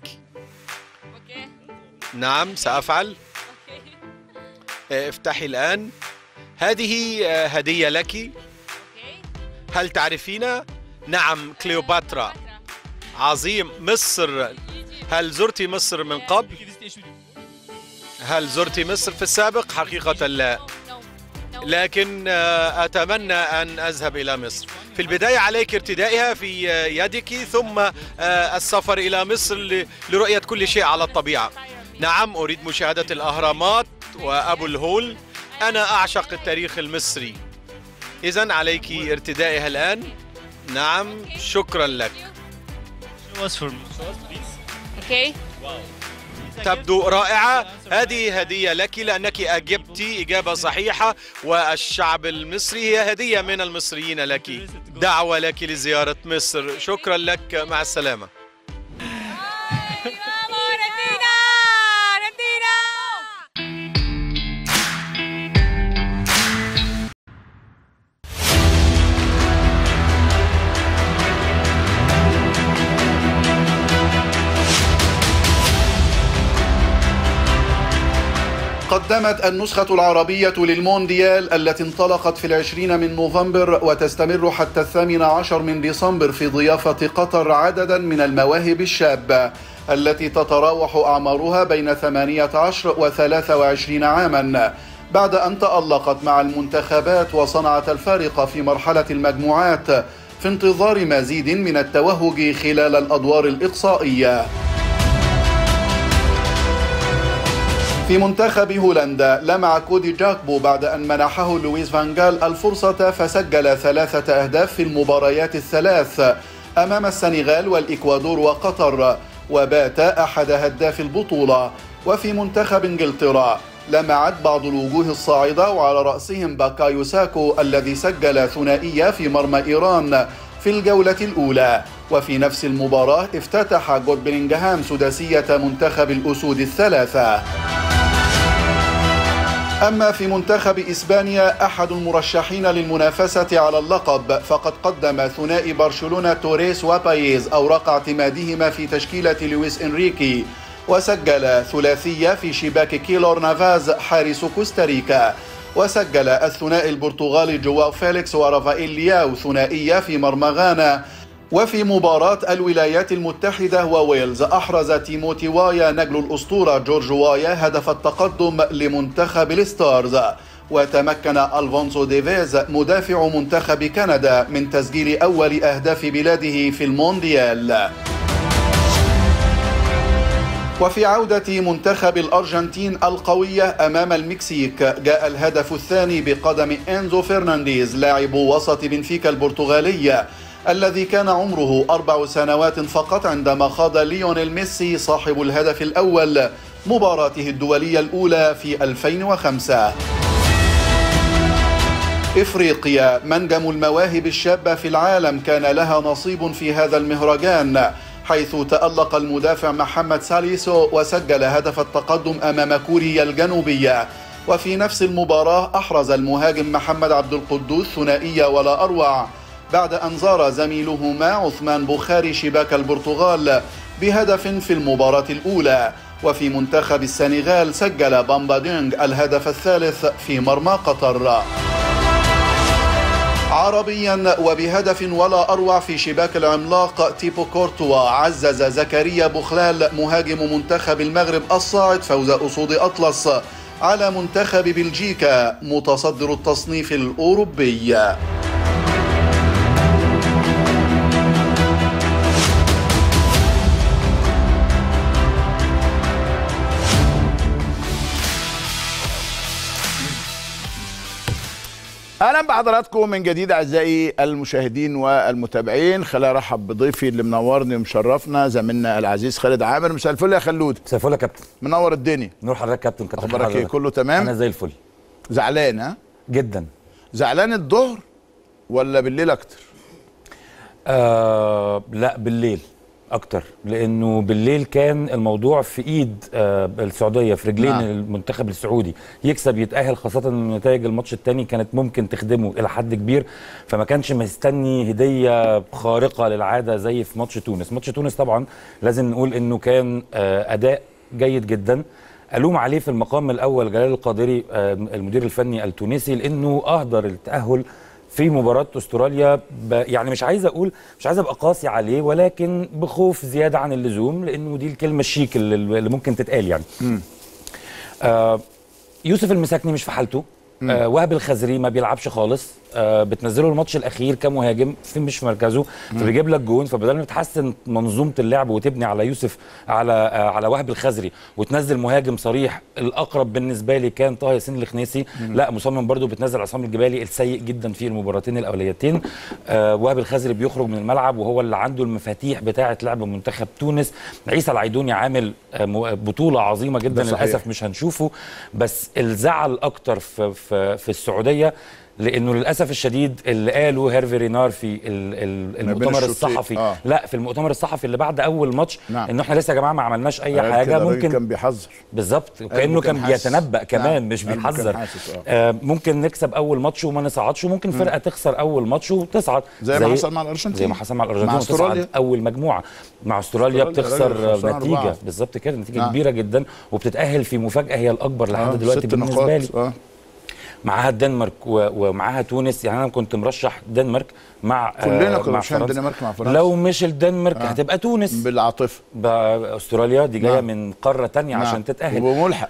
نعم سأفعل آه، افتحي الآن هذه آه، هدية لك هل تعرفين؟ نعم كليوباترا عظيم مصر هل زرت مصر من قبل؟ هل زرت مصر في السابق؟ حقيقة لا لكن آه، أتمنى أن أذهب إلى مصر في البداية عليك ارتدائها في آه، يدك ثم آه، السفر إلى مصر ل- لرؤية كل شيء على الطبيعة نعم أريد مشاهدة الأهرامات وأبو الهول أنا أعشق التاريخ المصري إذا عليك ارتدائها الآن نعم شكرا لك Show us for me. Show us, please. Okay. Wow. تبدو رائعة هذه هدية لك لأنك أجبت إجابة صحيحة والشعب المصري هي هدية من المصريين لك دعوة لك لزيارة مصر شكرا لك مع السلامة قدمت النسخة العربية للمونديال التي انطلقت في العشرين من نوفمبر وتستمر حتى الثامن عشر من ديسمبر في ضيافة قطر عددا من المواهب الشابة التي تتراوح أعمارها بين 18 و 23 عاما بعد أن تألقت مع المنتخبات وصنعت الفارق في مرحلة المجموعات في انتظار مزيد من التوهج خلال الأدوار الإقصائية في منتخب هولندا لمع كودي جاكبو بعد أن منحه لويس فانجال الفرصة فسجل ثلاثة أهداف في المباريات الثلاث أمام السنغال والإكوادور وقطر وبات أحد هداف البطولة وفي منتخب إنجلترا لمعت بعض الوجوه الصاعدة وعلى رأسهم باكايو ساكو الذي سجل ثنائية في مرمى إيران في الجولة الأولى وفي نفس المباراة افتتح جود بلينغهام سداسية منتخب الأسود الثلاثة أما في منتخب إسبانيا أحد المرشحين للمنافسة على اللقب فقد قدم ثنائي برشلونة توريس وبايز أوراق اعتمادهما في تشكيلة لويس إنريكي وسجل ثلاثية في شباك كيلور نافاز حارس كوستاريكا وسجل الثنائي البرتغالي جواو فيليكس ورافائيل لياو ثنائية في مرمى غانا وفي مباراة الولايات المتحدة وويلز أحرز تيموتي وايا نجل الأسطورة جورج وايا هدف التقدم لمنتخب الستارز وتمكن ألفونسو ديفيز مدافع منتخب كندا من تسجيل أول أهداف بلاده في المونديال وفي عودة منتخب الأرجنتين القوية أمام المكسيك جاء الهدف الثاني بقدم إنزو فرنانديز لاعب وسط بنفيكا البرتغالي الذي كان عمره أربع سنوات فقط عندما خاض ليونيل ميسي صاحب الهدف الأول مباراته الدولية الأولى في 2005 إفريقيا منجم المواهب الشابة في العالم كان لها نصيب في هذا المهرجان حيث تألق المدافع محمد ساليسو وسجل هدف التقدم أمام كوريا الجنوبية وفي نفس المباراة أحرز المهاجم محمد عبد القدوس ثنائية ولا أروع بعد أن زار زميلهما عثمان بخاري شباك البرتغال بهدف في المباراة الأولى وفي منتخب السنغال سجل بامبا دينغ الهدف الثالث في مرمى قطر عربيا وبهدف ولا أروع في شباك العملاق تيبو كورتوا عزز زكريا بخلال مهاجم منتخب المغرب الصاعد فوز أسود أطلس على منتخب بلجيكا متصدر التصنيف الأوروبي اهلا بحضراتكم من جديد اعزائي المشاهدين والمتابعين خليني ارحب بضيفي اللي منورني ومشرفنا زميلنا العزيز خالد عامر مساء الفل يا خلود مساء الفل يا كابتن منور الدنيا نور حضرتك كابتن كتر اخبارك ايه حضرتك. كله تمام انا زي الفل زعلان ها جدا زعلان الظهر ولا بالليل اكتر آه لا بالليل اكتر لانه بالليل كان الموضوع في ايد آه السعوديه في رجلين نعم. نعم. المنتخب السعودي يكسب يتاهل خاصه ان نتائج الماتش الثاني كانت ممكن تخدمه الى حد كبير فما كانش مستني هديه خارقه للعاده زي في ماتش تونس ماتش تونس طبعا لازم نقول انه كان آه اداء جيد جدا الوم عليه في المقام الاول جلال القادري آه المدير الفني التونسي لانه اهدر التاهل في مباراة استراليا ب... يعني مش عايز اقول مش عايز ابقى قاسي عليه ولكن بخوف زيادة عن اللزوم لانه دي الكلمة الشيك اللي, اللي ممكن تتقال يعني. آه يوسف المساكني مش في حالته مم. آه وهب الخزري ما بيلعبش خالص آه بتنزله الماتش الاخير كمهاجم في مش في مركزه فبيجيب لك جون فبدل ما تحسن منظومه اللعب وتبني على يوسف على آه على وهب الخزري وتنزل مهاجم صريح الاقرب بالنسبه لي كان طه ياسين الخنيسي لا مصمم برضو بتنزل عصام الجبالي السيء جدا في المباراتين الاوليتين آه وهب الخزري بيخرج من الملعب وهو اللي عنده المفاتيح بتاعه لعب منتخب تونس عيسى العيدوني عامل آه مو- بطوله عظيمه جدا ده صحيح. للاسف مش هنشوفه بس الزعل اكتر في في, في السعوديه لانه للاسف الشديد اللي قاله هيرفي رينار في ال- ال- بين المؤتمر الشوطين. الصحفي آه. لا في المؤتمر الصحفي اللي بعد اول ماتش نعم. انه احنا لسه يا جماعه ما عملناش اي قال حاجه كده الراجل ممكن كان بيحذر بالظبط قلبه وكانه كان كان حاسس. بيتنبأ كمان نعم. مش قلبه كان بيحذر حاسس، آه. آه ممكن نكسب اول ماتش وما نصعدش وممكن فرقه تخسر اول ماتش وتصعد زي ما حصل مع الأرجنتين. زي ما حصل مع الارجنتين مع وتصعد أستراليا. اول مجموعه مع استراليا أستراليا بتخسر راجل خسران نتيجه أربعة. بالظبط كده نتيجه نعم. كبيره جدا وبتتاهل في مفاجاه هي الاكبر لحد آه، دلوقتي ست بالنسبه لي نقاط آه. معاها الدنمارك و- ومعاها تونس يعني انا كنت مرشح دنمارك مع كلنا آه، كنا مع مرشحين فرنسا. الدنمارك مع فرنسا. لو مش الدنمارك آه. هتبقى تونس بالعاطفه استراليا دي جايه نعم. من قاره تانية نعم. عشان تتاهل وملحق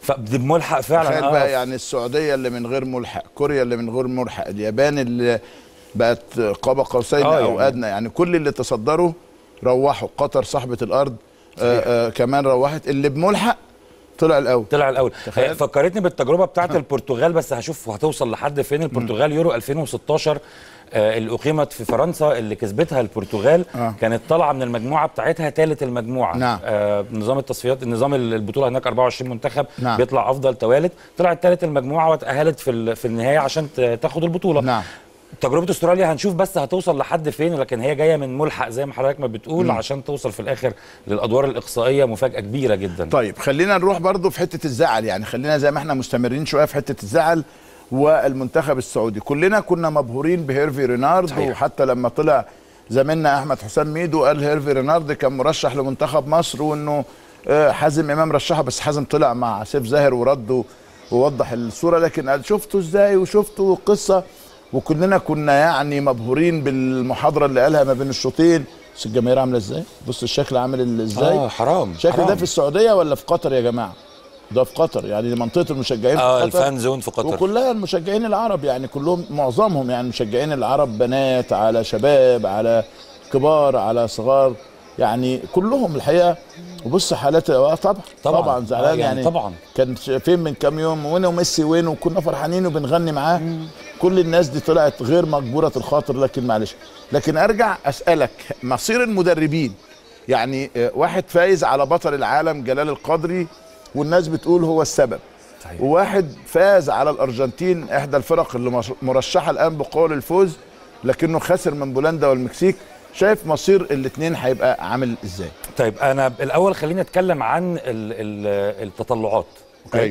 فبملحق فعلا تخيل آه. بقى يعني السعوديه اللي من غير ملحق كوريا اللي من غير ملحق اليابان اللي بقت قاب قوسين آه او يعني. ادنى يعني كل اللي تصدروا روحوا قطر صاحبه الارض آه آه كمان روحت اللي بملحق طلع الاول طلع الاول تخيل. فكرتني بالتجربه بتاعه البرتغال بس هشوف هتوصل لحد فين البرتغال يورو 2016 آه اللي اقيمت في فرنسا اللي كسبتها البرتغال آه. كانت طالعه من المجموعه بتاعتها ثالث المجموعه نعم. آه نظام التصفيات نظام البطوله هناك 24 منتخب نعم. بيطلع افضل توالد طلعت ثالث المجموعه وتاهلت في ال- في النهايه عشان ت- تاخد البطوله نعم تجربه استراليا هنشوف بس هتوصل لحد فين لكن هي جايه من ملحق زي ما حضرتك ما بتقول مم. عشان توصل في الاخر للادوار الاقصائيه مفاجاه كبيره جدا طيب خلينا نروح برضو في حته الزعل يعني خلينا زي ما احنا مستمرين شويه في حته الزعل والمنتخب السعودي كلنا كنا مبهورين بهيرفي رينارد صحيح. وحتى لما طلع زميلنا احمد حسام ميدو قال هيرفي رينارد كان مرشح لمنتخب مصر وانه آه، حازم امام رشحه بس حازم طلع مع سيف زاهر ورد ووضح الصوره لكن قال شفتوا ازاي وشفتوا القصه وكلنا كنا يعني مبهورين بالمحاضره اللي قالها ما بين الشوطين بس الجماهير عامله ازاي بص الشكل عامل ال- ازاي اه حرام الشكل ده حرام. في السعوديه ولا في قطر يا جماعه ده في قطر يعني منطقه المشجعين اه في قطر الفان زون في قطر وكلها المشجعين العرب يعني كلهم معظمهم يعني المشجعين العرب بنات على شباب على كبار على صغار يعني كلهم الحقيقه وبص حالات آه طبعا طبعاً. طبعا زعلان آه يعني يعني طبعاً. كان فين من كام يوم وين وميسي وين وكنا فرحانين وبنغني معاه كل الناس دي طلعت غير مجبوره الخاطر لكن معلش لكن ارجع اسالك مصير المدربين يعني آه، واحد فايز على بطل العالم جلال القدري والناس بتقول هو السبب صحيح. وواحد فاز على الارجنتين احدى الفرق اللي مش- مرشحه الان بقوه للفوز لكنه خسر من بولندا والمكسيك شايف مصير الاثنين هيبقى عامل ازاي طيب انا الاول خلينا نتكلم عن ال ال التطلعات أيوة.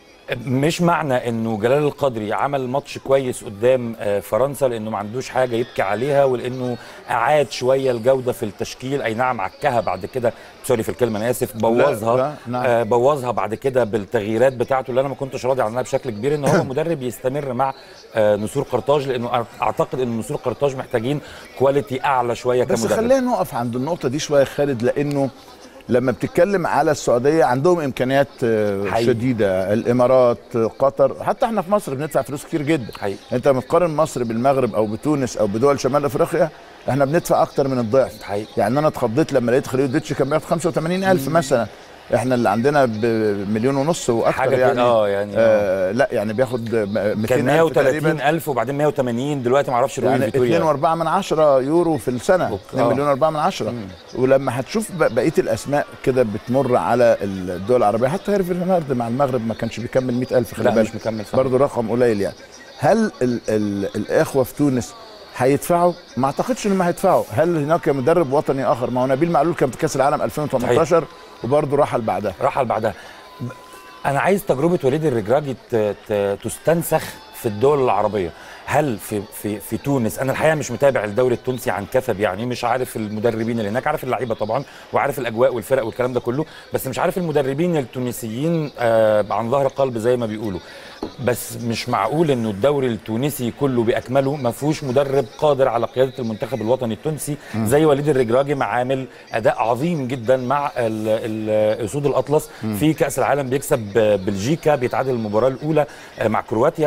مش معنى انه جلال القدري عمل ماتش كويس قدام آه، فرنسا لانه ما عندوش حاجه يبكي عليها ولانه اعاد شويه الجوده في التشكيل اي نعم عكها بعد كده سوري في الكلمه انا اسف بوظها لا، نعم. آه بوظها بعد كده بالتغييرات بتاعته اللي انا ما كنتش راضي عنها بشكل كبير ان هو مدرب يستمر مع آه نسور قرطاج لانه اعتقد ان نسور قرطاج محتاجين كواليتي اعلى شويه بس كمدرب خلينا نقف عند النقطه دي شويه يا خالد لانه لما بتتكلم على السعوديه عندهم امكانيات آه، حقيقي. شديده الامارات آه، قطر حتى احنا في مصر بندفع فلوس كتير جدا حقيقي. انت لما تقارن مصر بالمغرب او بتونس او بدول شمال افريقيا احنا بندفع اكتر من الضعف حقيقي. يعني انا اتخضيت لما لقيت خليل ديتش كان بياخد 85000 مثلا احنا اللي عندنا بمليون ونص واكتر حاجة كده، يعني آه، يعني، آه لا يعني بياخد 200 كان 130 الف وبعدين 180 دلوقتي ما اعرفش روي يعني فيتوريا 2.4 من عشرة يورو في السنة 2 آه. مليون 4 من عشرة ولما هتشوف ب- بقية الأسماء كده بتمر على الدول العربية حتى هيرفي رينارد مع المغرب ما كانش بيكمل 100000 خلي لا، بالك مش مكمل صح. برضه رقم قليل يعني هل ال ال الإخوة في تونس هيدفعوا؟ ما اعتقدش انهم هيدفعوا، هل هناك مدرب وطني اخر؟ ما هو نبيل معلول كان في كاس العالم 2018 وبرضه رحل بعدها. رحل بعدها ب- انا عايز تجربه وليد الرجراجي ت- ت- تستنسخ في الدول العربيه هل في في في تونس انا الحقيقه مش متابع الدوري التونسي عن كثب يعني مش عارف المدربين اللي هناك عارف اللعيبه طبعا وعارف الاجواء والفرق والكلام ده كله بس مش عارف المدربين التونسيين آه عن ظهر قلب زي ما بيقولوا بس مش معقول انه الدوري التونسي كله باكمله ما فيهوش مدرب قادر على قياده المنتخب الوطني التونسي مم. زي وليد الرجراجي مع عامل اداء عظيم جدا مع ال- ال- اسود الاطلس مم. في كاس العالم بيكسب بلجيكا بيتعادل المباراه الاولى مع كرواتيا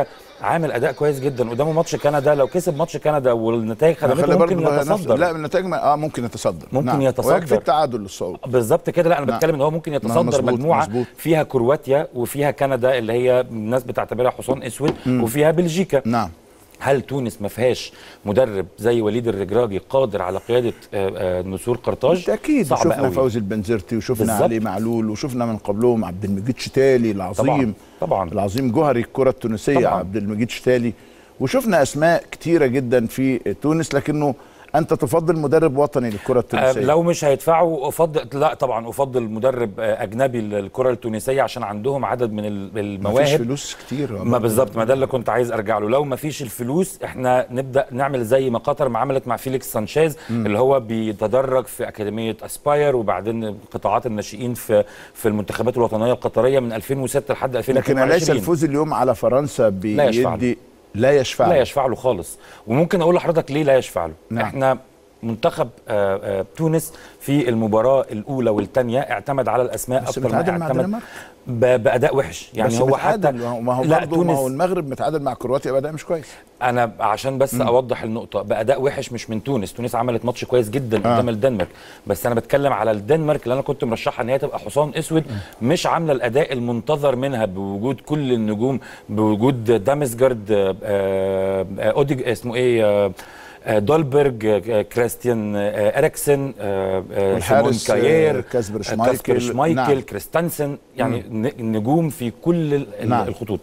عامل اداء كويس جدا قدامه ماتش كندا لو كسب ماتش كندا والنتائج خلي خدمته برضه ممكن نفس- يتصدر لا النتائج ما- اه ممكن يتصدر ممكن نعم. يتصدر. ويكفي التعادل للصعود بالظبط كده لا انا نعم. بتكلم ان هو ممكن نعم، يتصدر مظبوط، مجموعه مظبوط. فيها كرواتيا وفيها كندا اللي هي الناس بتعتبرها حصان اسود مم. وفيها بلجيكا نعم هل تونس ما فيهاش مدرب زي وليد الرجراجي قادر على قياده آه، آه، نسور قرطاج بالتاكيد صعب شفنا قوي. فوزي البنزرتي وشفنا بالظبط. علي معلول وشفنا من قبلهم عبد المجيد شتالي العظيم طبعاً، طبعا العظيم جوهري الكره التونسيه طبعاً. عبد المجيد شتالي وشفنا اسماء كتيره جدا في تونس لكنه انت تفضل مدرب وطني للكره آه، التونسيه لو مش هيدفعوا افضل لا طبعا افضل مدرب آه، اجنبي للكره التونسيه عشان عندهم عدد من ال- مفيش المواهب فلوس كتير ما بالظبط ما ده اللي كنت عايز ارجع له لو ما فيش الفلوس احنا نبدا نعمل زي ما قطر ما عملت مع فيليكس سانشيز مم. اللي هو بيتدرج في اكاديميه اسباير وبعدين قطاعات الناشئين في في المنتخبات الوطنيه القطريه من 2006 لحد 2022 لكن اليس الفوز اليوم على فرنسا لا يشفع بيدي لا يشفع لا له. يشفع له خالص وممكن اقول لحضرتك ليه لا يشفع له نعم. احنا منتخب آه، آه، تونس في المباراه الاولى والثانيه اعتمد على الاسماء بس اكتر ما متعادل مع اعتمد الدنمارك. ب- باداء وحش يعني بس هو حتى متعادل، ما هو لا برضه ما هو تونس المغرب متعادل مع كرواتيا باداء مش كويس انا عشان بس مم. اوضح النقطه باداء وحش مش من تونس تونس عملت ماتش كويس جدا آه. قدام الدنمارك بس انا بتكلم على الدنمارك اللي انا كنت مرشحها ان هي تبقى حصان اسود مش عامله الاداء المنتظر منها بوجود كل النجوم بوجود دامسجارد آه، آه، اوديج اسمه ايه آه، آه، دولبرج آه، كريستيان آه، اريكسن آه، آه، والحارس، سيمون كاير آه، كاسبر آه، شمايكل. كاسبر شمايكل نعم. كريستانسن يعني ن- نجوم في كل ال- ال- نعم. الخطوط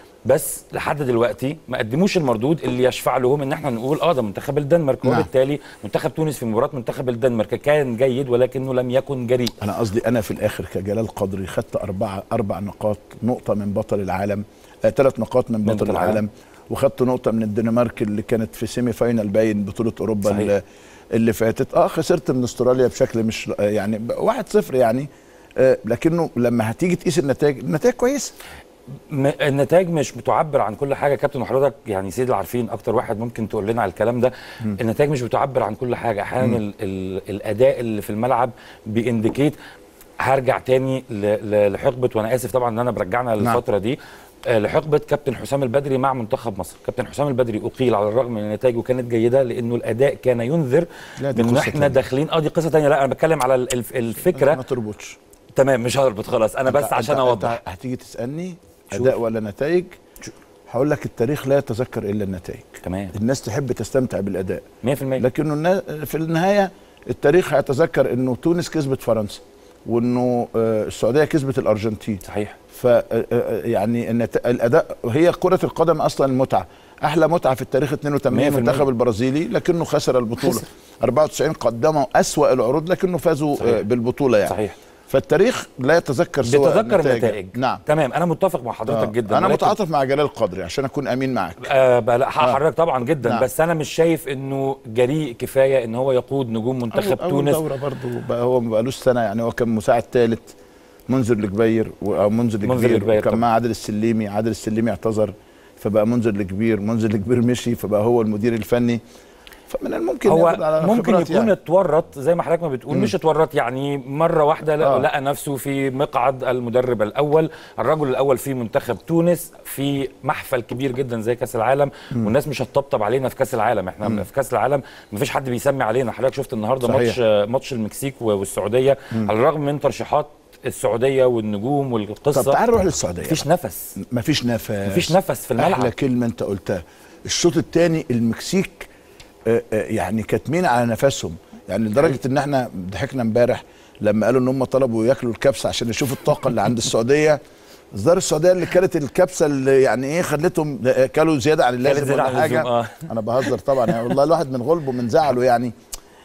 بس لحد دلوقتي ما قدموش المردود اللي يشفع لهم ان احنا نقول اه ده منتخب الدنمارك نعم. وبالتالي منتخب تونس في مباراه منتخب الدنمارك كان جيد ولكنه لم يكن جريء انا قصدي انا في الاخر كجلال قدري خدت اربعه اربع نقاط نقطه من بطل العالم ثلاث نقاط من بطل بطل العالم العالم. وخدت نقطه من الدنمارك اللي كانت في سيمي فاينال باين بطوله اوروبا صحيح. اللي, اللي فاتت اه خسرت من استراليا بشكل مش آه، يعني ب- واحد صفر يعني آه لكنه لما هتيجي تقيس النتائج النتائج كويسه م- النتائج مش بتعبر عن كل حاجه كابتن وحضرتك يعني سيد العارفين اكتر واحد ممكن تقول لنا على الكلام ده مم. النتائج مش بتعبر عن كل حاجه احيانا مم. ال ال الاداء اللي في الملعب بينديكيت هرجع تاني ل- ل- لحقبه وانا اسف طبعا ان انا برجعنا نعم. للفتره دي آه، لحقبه كابتن حسام البدري مع منتخب مصر كابتن حسام البدري اقيل على الرغم من نتائجه كانت جيده لانه الاداء كان ينذر لا، دي بان قصة احنا تانية. داخلين اه دي قصه تانية لا انا بتكلم على ال- الف- الفكره ما تربطش تمام مش هربط خلاص انا بس أنت- عشان أنت- اوضح أنت هتيجي تسالني شوف. اداء ولا نتائج هقول لك التاريخ لا يتذكر الا النتائج تمام الناس تحب تستمتع بالاداء 100% لكنه النا- في النهايه التاريخ هيتذكر انه تونس كسبت فرنسا وانه آه، السعوديه كسبت الارجنتين صحيح ف آه، آه، يعني النت- الاداء هي كره القدم اصلا المتعه احلى متعه في التاريخ 82 100% المنتخب البرازيلي لكنه خسر البطوله خسر. 94 قدموا اسوا العروض لكنه فازوا صحيح. آه، بالبطوله يعني صحيح فالتاريخ لا يتذكر سوى بيتذكر النتائج نعم تمام انا متفق مع حضرتك آه. جدا انا ولكن- متعاطف مع جلال قدري عشان اكون امين معك آه بلا حق آه. حضرتك طبعا جدا نعم. بس انا مش شايف انه جريء كفايه ان هو يقود نجوم منتخب أول تونس أول دورة برضه بقى هو ما بقالوش سنة يعني هو كان مساعد ثالث منذر الكبير و- أو منذر منذر الكبير الكبير وكان طبعا. معاه عادل السليمي عادل السليمي اعتذر فبقى منذر الكبير منذر الكبير مشي فبقى هو المدير الفني فمن الممكن هو ياخد على ممكن خبرات يكون يعني. اتورط زي ما حضرتك ما بتقول مم. مش اتورط يعني مره واحده لقى, آه. لقى نفسه في مقعد المدرب الاول الرجل الاول في منتخب تونس في محفل كبير جدا زي كاس العالم مم. والناس مش هتطبطب علينا في كاس العالم احنا مم. في كاس العالم مفيش حد بيسمي علينا حضرتك شفت النهارده صحيح. ماتش ماتش المكسيك والسعوديه مم. على الرغم من ترشيحات السعوديه والنجوم والقصه طب تعال نروح للسعودية مفيش بقى. نفس مفيش نفس مفيش نفس في الملعب. احلى كلمه انت قلتها الشوط الثاني المكسيك آه، آه، يعني كاتمين على نفسهم يعني لدرجه ان احنا ضحكنا امبارح لما قالوا ان هم طلبوا ياكلوا الكبسه عشان يشوفوا الطاقه اللي عند السعوديه اصدار السعوديه اللي كانت الكبسه اللي يعني ايه خلتهم آه، كلوا زياده عن اللازم زيادة ولا عن اللزوم، حاجه آه. انا بهزر طبعا يعني والله الواحد من غلبه من زعله يعني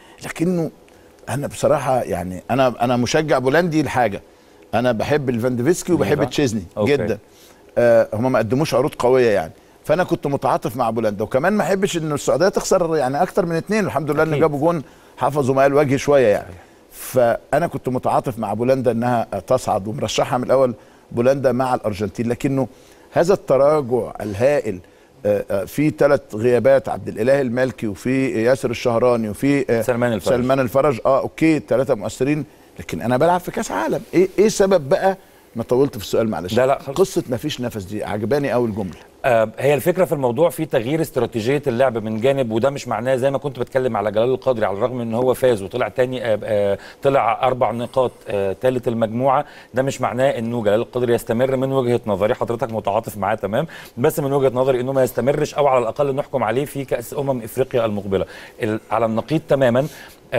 لكنه انا بصراحه يعني انا انا مشجع بولندي لحاجه انا بحب الفانديفسكي وبحب أيوة. تشيزني أوكي. جدا آه هم ما قدموش عروض قويه يعني فانا كنت متعاطف مع بولندا وكمان ما احبش ان السعوديه تخسر يعني اكتر من اتنين الحمد لله ان أكيد. جابوا جون حفظوا ماء الوجه شويه يعني فانا كنت متعاطف مع بولندا انها تصعد ومرشحها من الاول بولندا مع الارجنتين لكنه هذا التراجع الهائل آه، آه، في ثلاث غيابات عبد الاله المالكي وفي ياسر الشهراني وفي آه، سلمان الفرج. سلمان الفرج اه اوكي ثلاثه مؤثرين لكن انا بلعب في كاس عالم ايه ايه سبب بقى ما طولت في السؤال معلش لا لا خالص. قصه ما فيش نفس دي عجباني قوي الجمله آه، هي الفكره في الموضوع في تغيير استراتيجيه اللعب من جانب وده مش معناه زي ما كنت بتكلم على جلال القادري على الرغم ان هو فاز وطلع تاني آه، آه، طلع اربع نقاط ثالث المجموعه ده مش معناه انه جلال القادري يستمر من وجهه نظري حضرتك متعاطف معاه تمام بس من وجهه نظري انه ما يستمرش او على الاقل نحكم عليه في كاس امم افريقيا المقبله ال- على النقيض تماما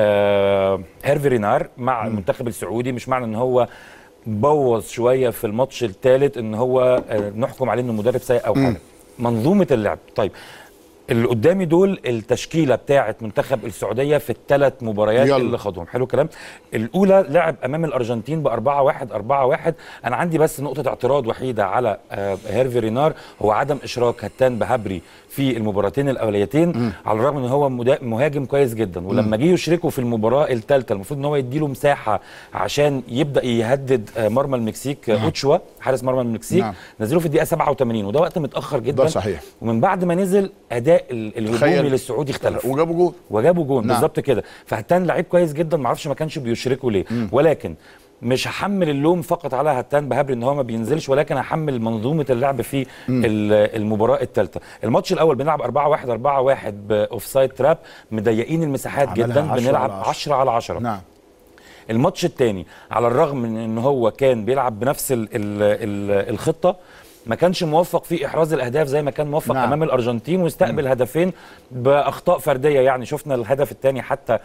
آه هيرفي رينار مع المنتخب السعودي مش معنى ان هو بوظ شويه في الماتش الثالث ان هو آه، نحكم عليه انه مدرب سيء او حاجه منظومه اللعب طيب اللي قدامي دول التشكيله بتاعه منتخب السعوديه في الثلاث مباريات يلا. يلا. اللي خدهم حلو الكلام الاولى لعب امام الارجنتين ب 4 1 4 1 انا عندي بس نقطه اعتراض وحيده على آه، هيرفي رينار هو عدم اشراك هتان بهبري في المباراتين الاوليتين على الرغم ان هو مدا- مهاجم كويس جدا ولما جه يشركه في المباراه الثالثه المفروض ان هو يديله مساحه عشان يبدا يهدد آه، مرمى المكسيك آه، اوتشوا حارس مرمى المكسيك نعم. نزله في الدقيقه 87 وده وقت متاخر جدا ده صحيح. ومن بعد ما نزل اداء ال- الهجومي تخيل. للسعودي اختلف وجابوا جول وجابوا جون نعم. بالظبط كده فهتان لعيب كويس جدا ما اعرفش ما كانش بيشركه ليه ولكن مش هحمل اللوم فقط على هتان بهبري ان هو ما بينزلش ولكن هحمل منظومه اللعب في ال- المباراه الثالثه الماتش الاول بنلعب 4 1 4 1 باوف سايد تراب مضيقين المساحات عملها جدا 10 بنلعب على 10. 10 على 10 نعم الماتش الثاني على الرغم من ان هو كان بيلعب بنفس ال ال ال الخطه ما كانش موفق في احراز الاهداف زي ما كان موفق نعم. نعم. امام الارجنتين واستقبل هدفين باخطاء فرديه يعني شفنا الهدف الثاني حتى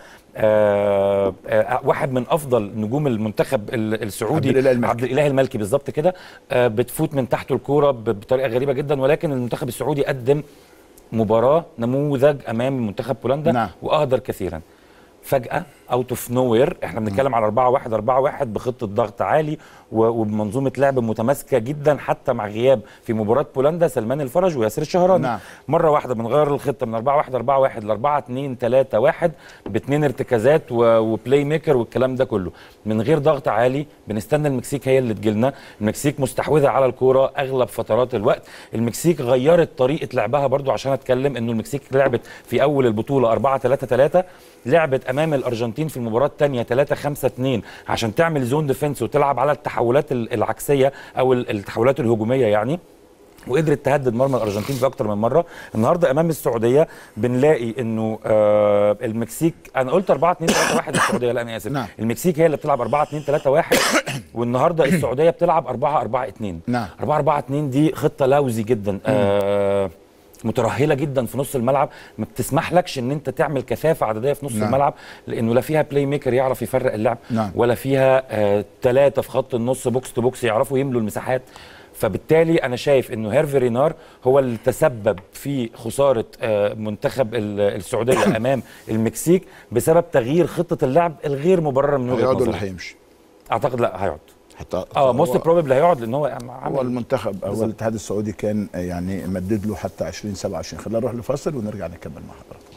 آه آه واحد من افضل نجوم المنتخب ال- السعودي عبد الإله الملكي. عبد الاله الملكي بالظبط كده آه بتفوت من تحته الكوره ب- بطريقه غريبه جدا ولكن المنتخب السعودي قدم مباراه نموذج امام منتخب بولندا نعم. واهدر كثيرا فجاه اوت اوف نو وير احنا بنتكلم على 4 1 4 1 بخطه ضغط عالي و- وبمنظومه لعب متماسكه جدا حتى مع غياب في مباراه بولندا سلمان الفرج وياسر الشهراني نعم. مره واحده بنغير الخطه من 4 1 4 1 ل 4 2 3 1 باثنين ارتكازات و- وبلاي ميكر والكلام ده كله من غير ضغط عالي بنستنى المكسيك هي اللي تجيلنا المكسيك مستحوذه على الكوره اغلب فترات الوقت المكسيك غيرت طريقه لعبها برضو عشان اتكلم انه المكسيك لعبت في اول البطوله 4 3 3 لعبت امام الارجنتين في المباراه الثانيه 3 5 2 عشان تعمل زون ديفنس وتلعب على التحولات ال- العكسيه او ال- التحولات الهجوميه يعني وقدرت تهدد مرمى الارجنتين في اكتر من مره النهارده امام السعوديه بنلاقي انه آه المكسيك انا قلت 4 2 3 1 السعوديه لا انا اسف نعم. المكسيك هي اللي بتلعب 4 2 3 1 والنهارده السعوديه بتلعب 4 4 2 نعم. 4 4 2 دي خطه لوزي جدا آه مترهله جدا في نص الملعب ما بتسمحلكش ان انت تعمل كثافه عدديه في نص نعم. الملعب لانه لا فيها بلاي ميكر يعرف يفرق اللعب نعم. ولا فيها ثلاثه في خط النص بوكس تو بوكس يعرفوا يملوا المساحات فبالتالي انا شايف انه هيرفي رينار هو اللي تسبب في خساره آه، منتخب ال- السعوديه امام المكسيك بسبب تغيير خطه اللعب الغير مبرره من وجهه هيقعد ولا نظري هيمشي اعتقد لا هيقعد حتى اه موست هو- بروبلي هيقعد لان هو عامل هو المنتخب او بالظبط. الاتحاد السعودي كان يعني مدد له حتى 2027 خلينا نروح لفاصل ونرجع نكمل مع حضراتكم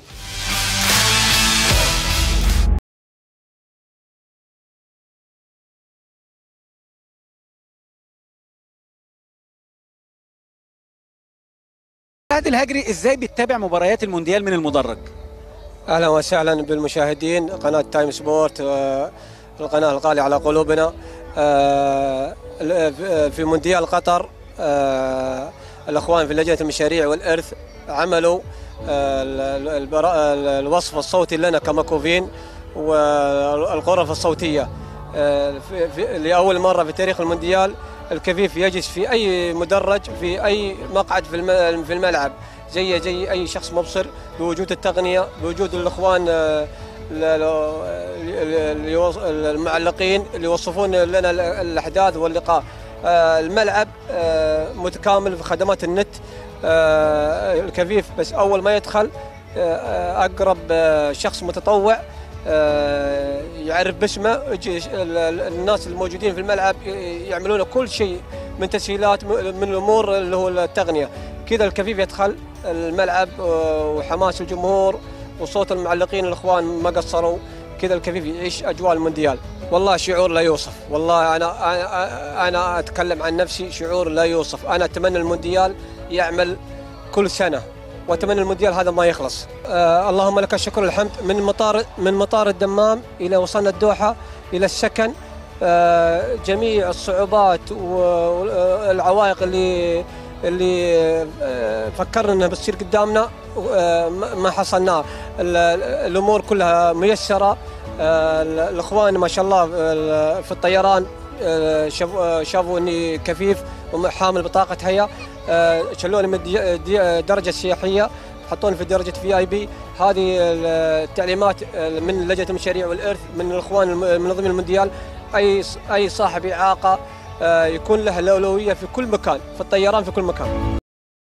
هادي الهجري ازاي بتتابع مباريات المونديال من المدرج اهلا وسهلا بالمشاهدين قناه تايم سبورت آه، القناه الغاليه على قلوبنا آه، ال- في مونديال قطر آه، الاخوان في لجنه المشاريع والارث عملوا آه، ال- ال- البرا- ال- الوصف الصوتي لنا كمكوفين والغرف الصوتيه آه، في في لاول مره في تاريخ المونديال الكفيف يجلس في اي مدرج في اي مقعد في الم- في الملعب زي زي اي شخص مبصر بوجود التقنيه بوجود الاخوان آه، ال- ال- اللي يوص- المعلقين اللي يوصفون لنا ال- الاحداث واللقاء آه، الملعب آه، متكامل في خدمات النت آه، الكفيف بس اول ما يدخل آه، اقرب آه، شخص متطوع آه، يعرف باسمه يجي ال- ال- الناس الموجودين في الملعب ي- يعملون كل شيء من تسهيلات م- من الامور اللي هو التقنيه كذا الكفيف يدخل الملعب آه، وحماس الجمهور وصوت المعلقين الاخوان ما قصروا كذا الكفيف يعيش اجواء المونديال والله شعور لا يوصف والله انا انا انا اتكلم عن نفسي شعور لا يوصف انا اتمنى المونديال يعمل كل سنه واتمنى المونديال هذا ما يخلص آه اللهم لك الشكر والحمد من مطار من مطار الدمام الى وصلنا الدوحه الى السكن آه، جميع الصعوبات والعوائق اللي اللي آه، فكرنا انها بتصير قدامنا آه، ما ما حصلناها ال- الامور كلها ميسره آه، الاخوان ما شاء الله آه، في الطيران آه، شافوا آه، شافوا اني كفيف وحامل بطاقه هيا آه، شلوني من الدي- الدي- الدرجه السياحيه حطوني في درجه في اي بي هذه التعليمات من لجنه المشاريع والارث من الاخوان الم- المنظمين المونديال اي اي صاحب اعاقه آه، يكون له الاولويه في كل مكان في الطيران في كل مكان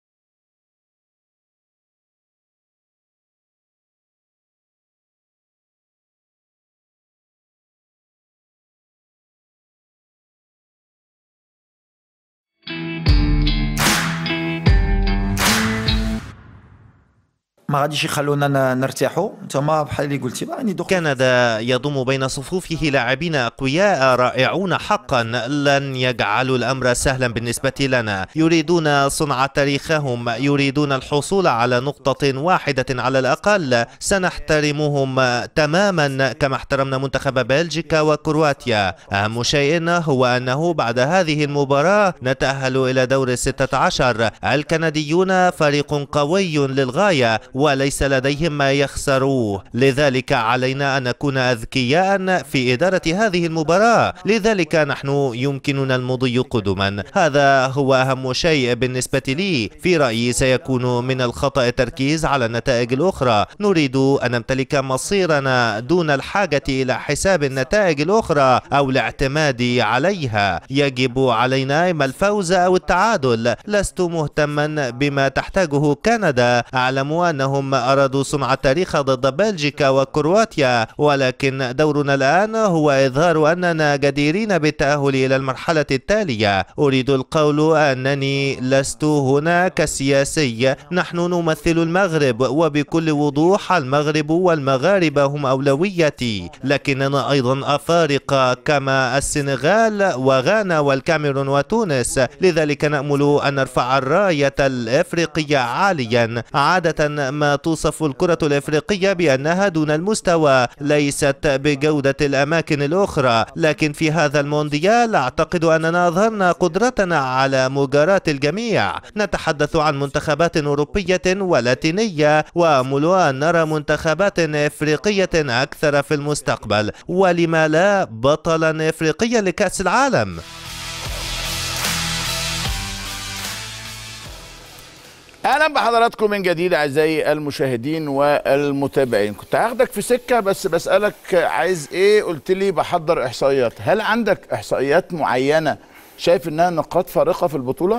ما غاديش يخلونا ن- نرتاحوا انتما بحال اللي قلتي راني دخل كندا يضم بين صفوفه لاعبين أقوياء رائعون حقا لن يجعلوا الأمر سهلا بالنسبة لنا يريدون صنع تاريخهم يريدون الحصول على نقطة واحدة على الأقل سنحترمهم تماما كما احترمنا منتخب بلجيكا وكرواتيا أهم شيء هو أنه بعد هذه المباراة نتأهل إلى دور الستة عشر الكنديون فريق قوي للغاية وليس لديهم ما يخسروه لذلك علينا أن نكون أذكياء في إدارة هذه المباراة لذلك نحن يمكننا المضي قدما هذا هو أهم شيء بالنسبة لي في رأيي سيكون من الخطأ التركيز على النتائج الأخرى نريد أن نمتلك مصيرنا دون الحاجة إلى حساب النتائج الأخرى أو الاعتماد عليها يجب علينا إما الفوز أو التعادل لست مهتما بما تحتاجه كندا أعلم أنهم أرادوا صنع التاريخ ضد بلجيكا وكرواتيا ولكن دورنا الآن هو إظهار أننا جديرين بالتأهل إلى المرحلة التالية أريد القول أنني لست هنا كسياسي نحن نمثل المغرب وبكل وضوح المغرب والمغاربة هم أولويتي لكننا أيضا أفارقة كما السنغال وغانا والكاميرون وتونس لذلك نأمل أن نرفع الراية الإفريقية عاليا عادة ما توصف الكرة الإفريقية بأنها دون المستوى ليست بجودة الأماكن الأخرى لكن في هذا المونديال أعتقد أننا أظهرنا قدرتنا على مجاراة الجميع نتحدث عن منتخبات أوروبية ولاتينية وأمل أن نرى منتخبات إفريقية أكثر في المستقبل ولما لا بطلا إفريقيا لكأس العالم اهلا بحضراتكم من جديد اعزائي المشاهدين والمتابعين كنت هاخدك في سكه بس بسالك عايز ايه قلت لي بحضر احصائيات هل عندك احصائيات معينه شايف انها نقاط فارقه في البطوله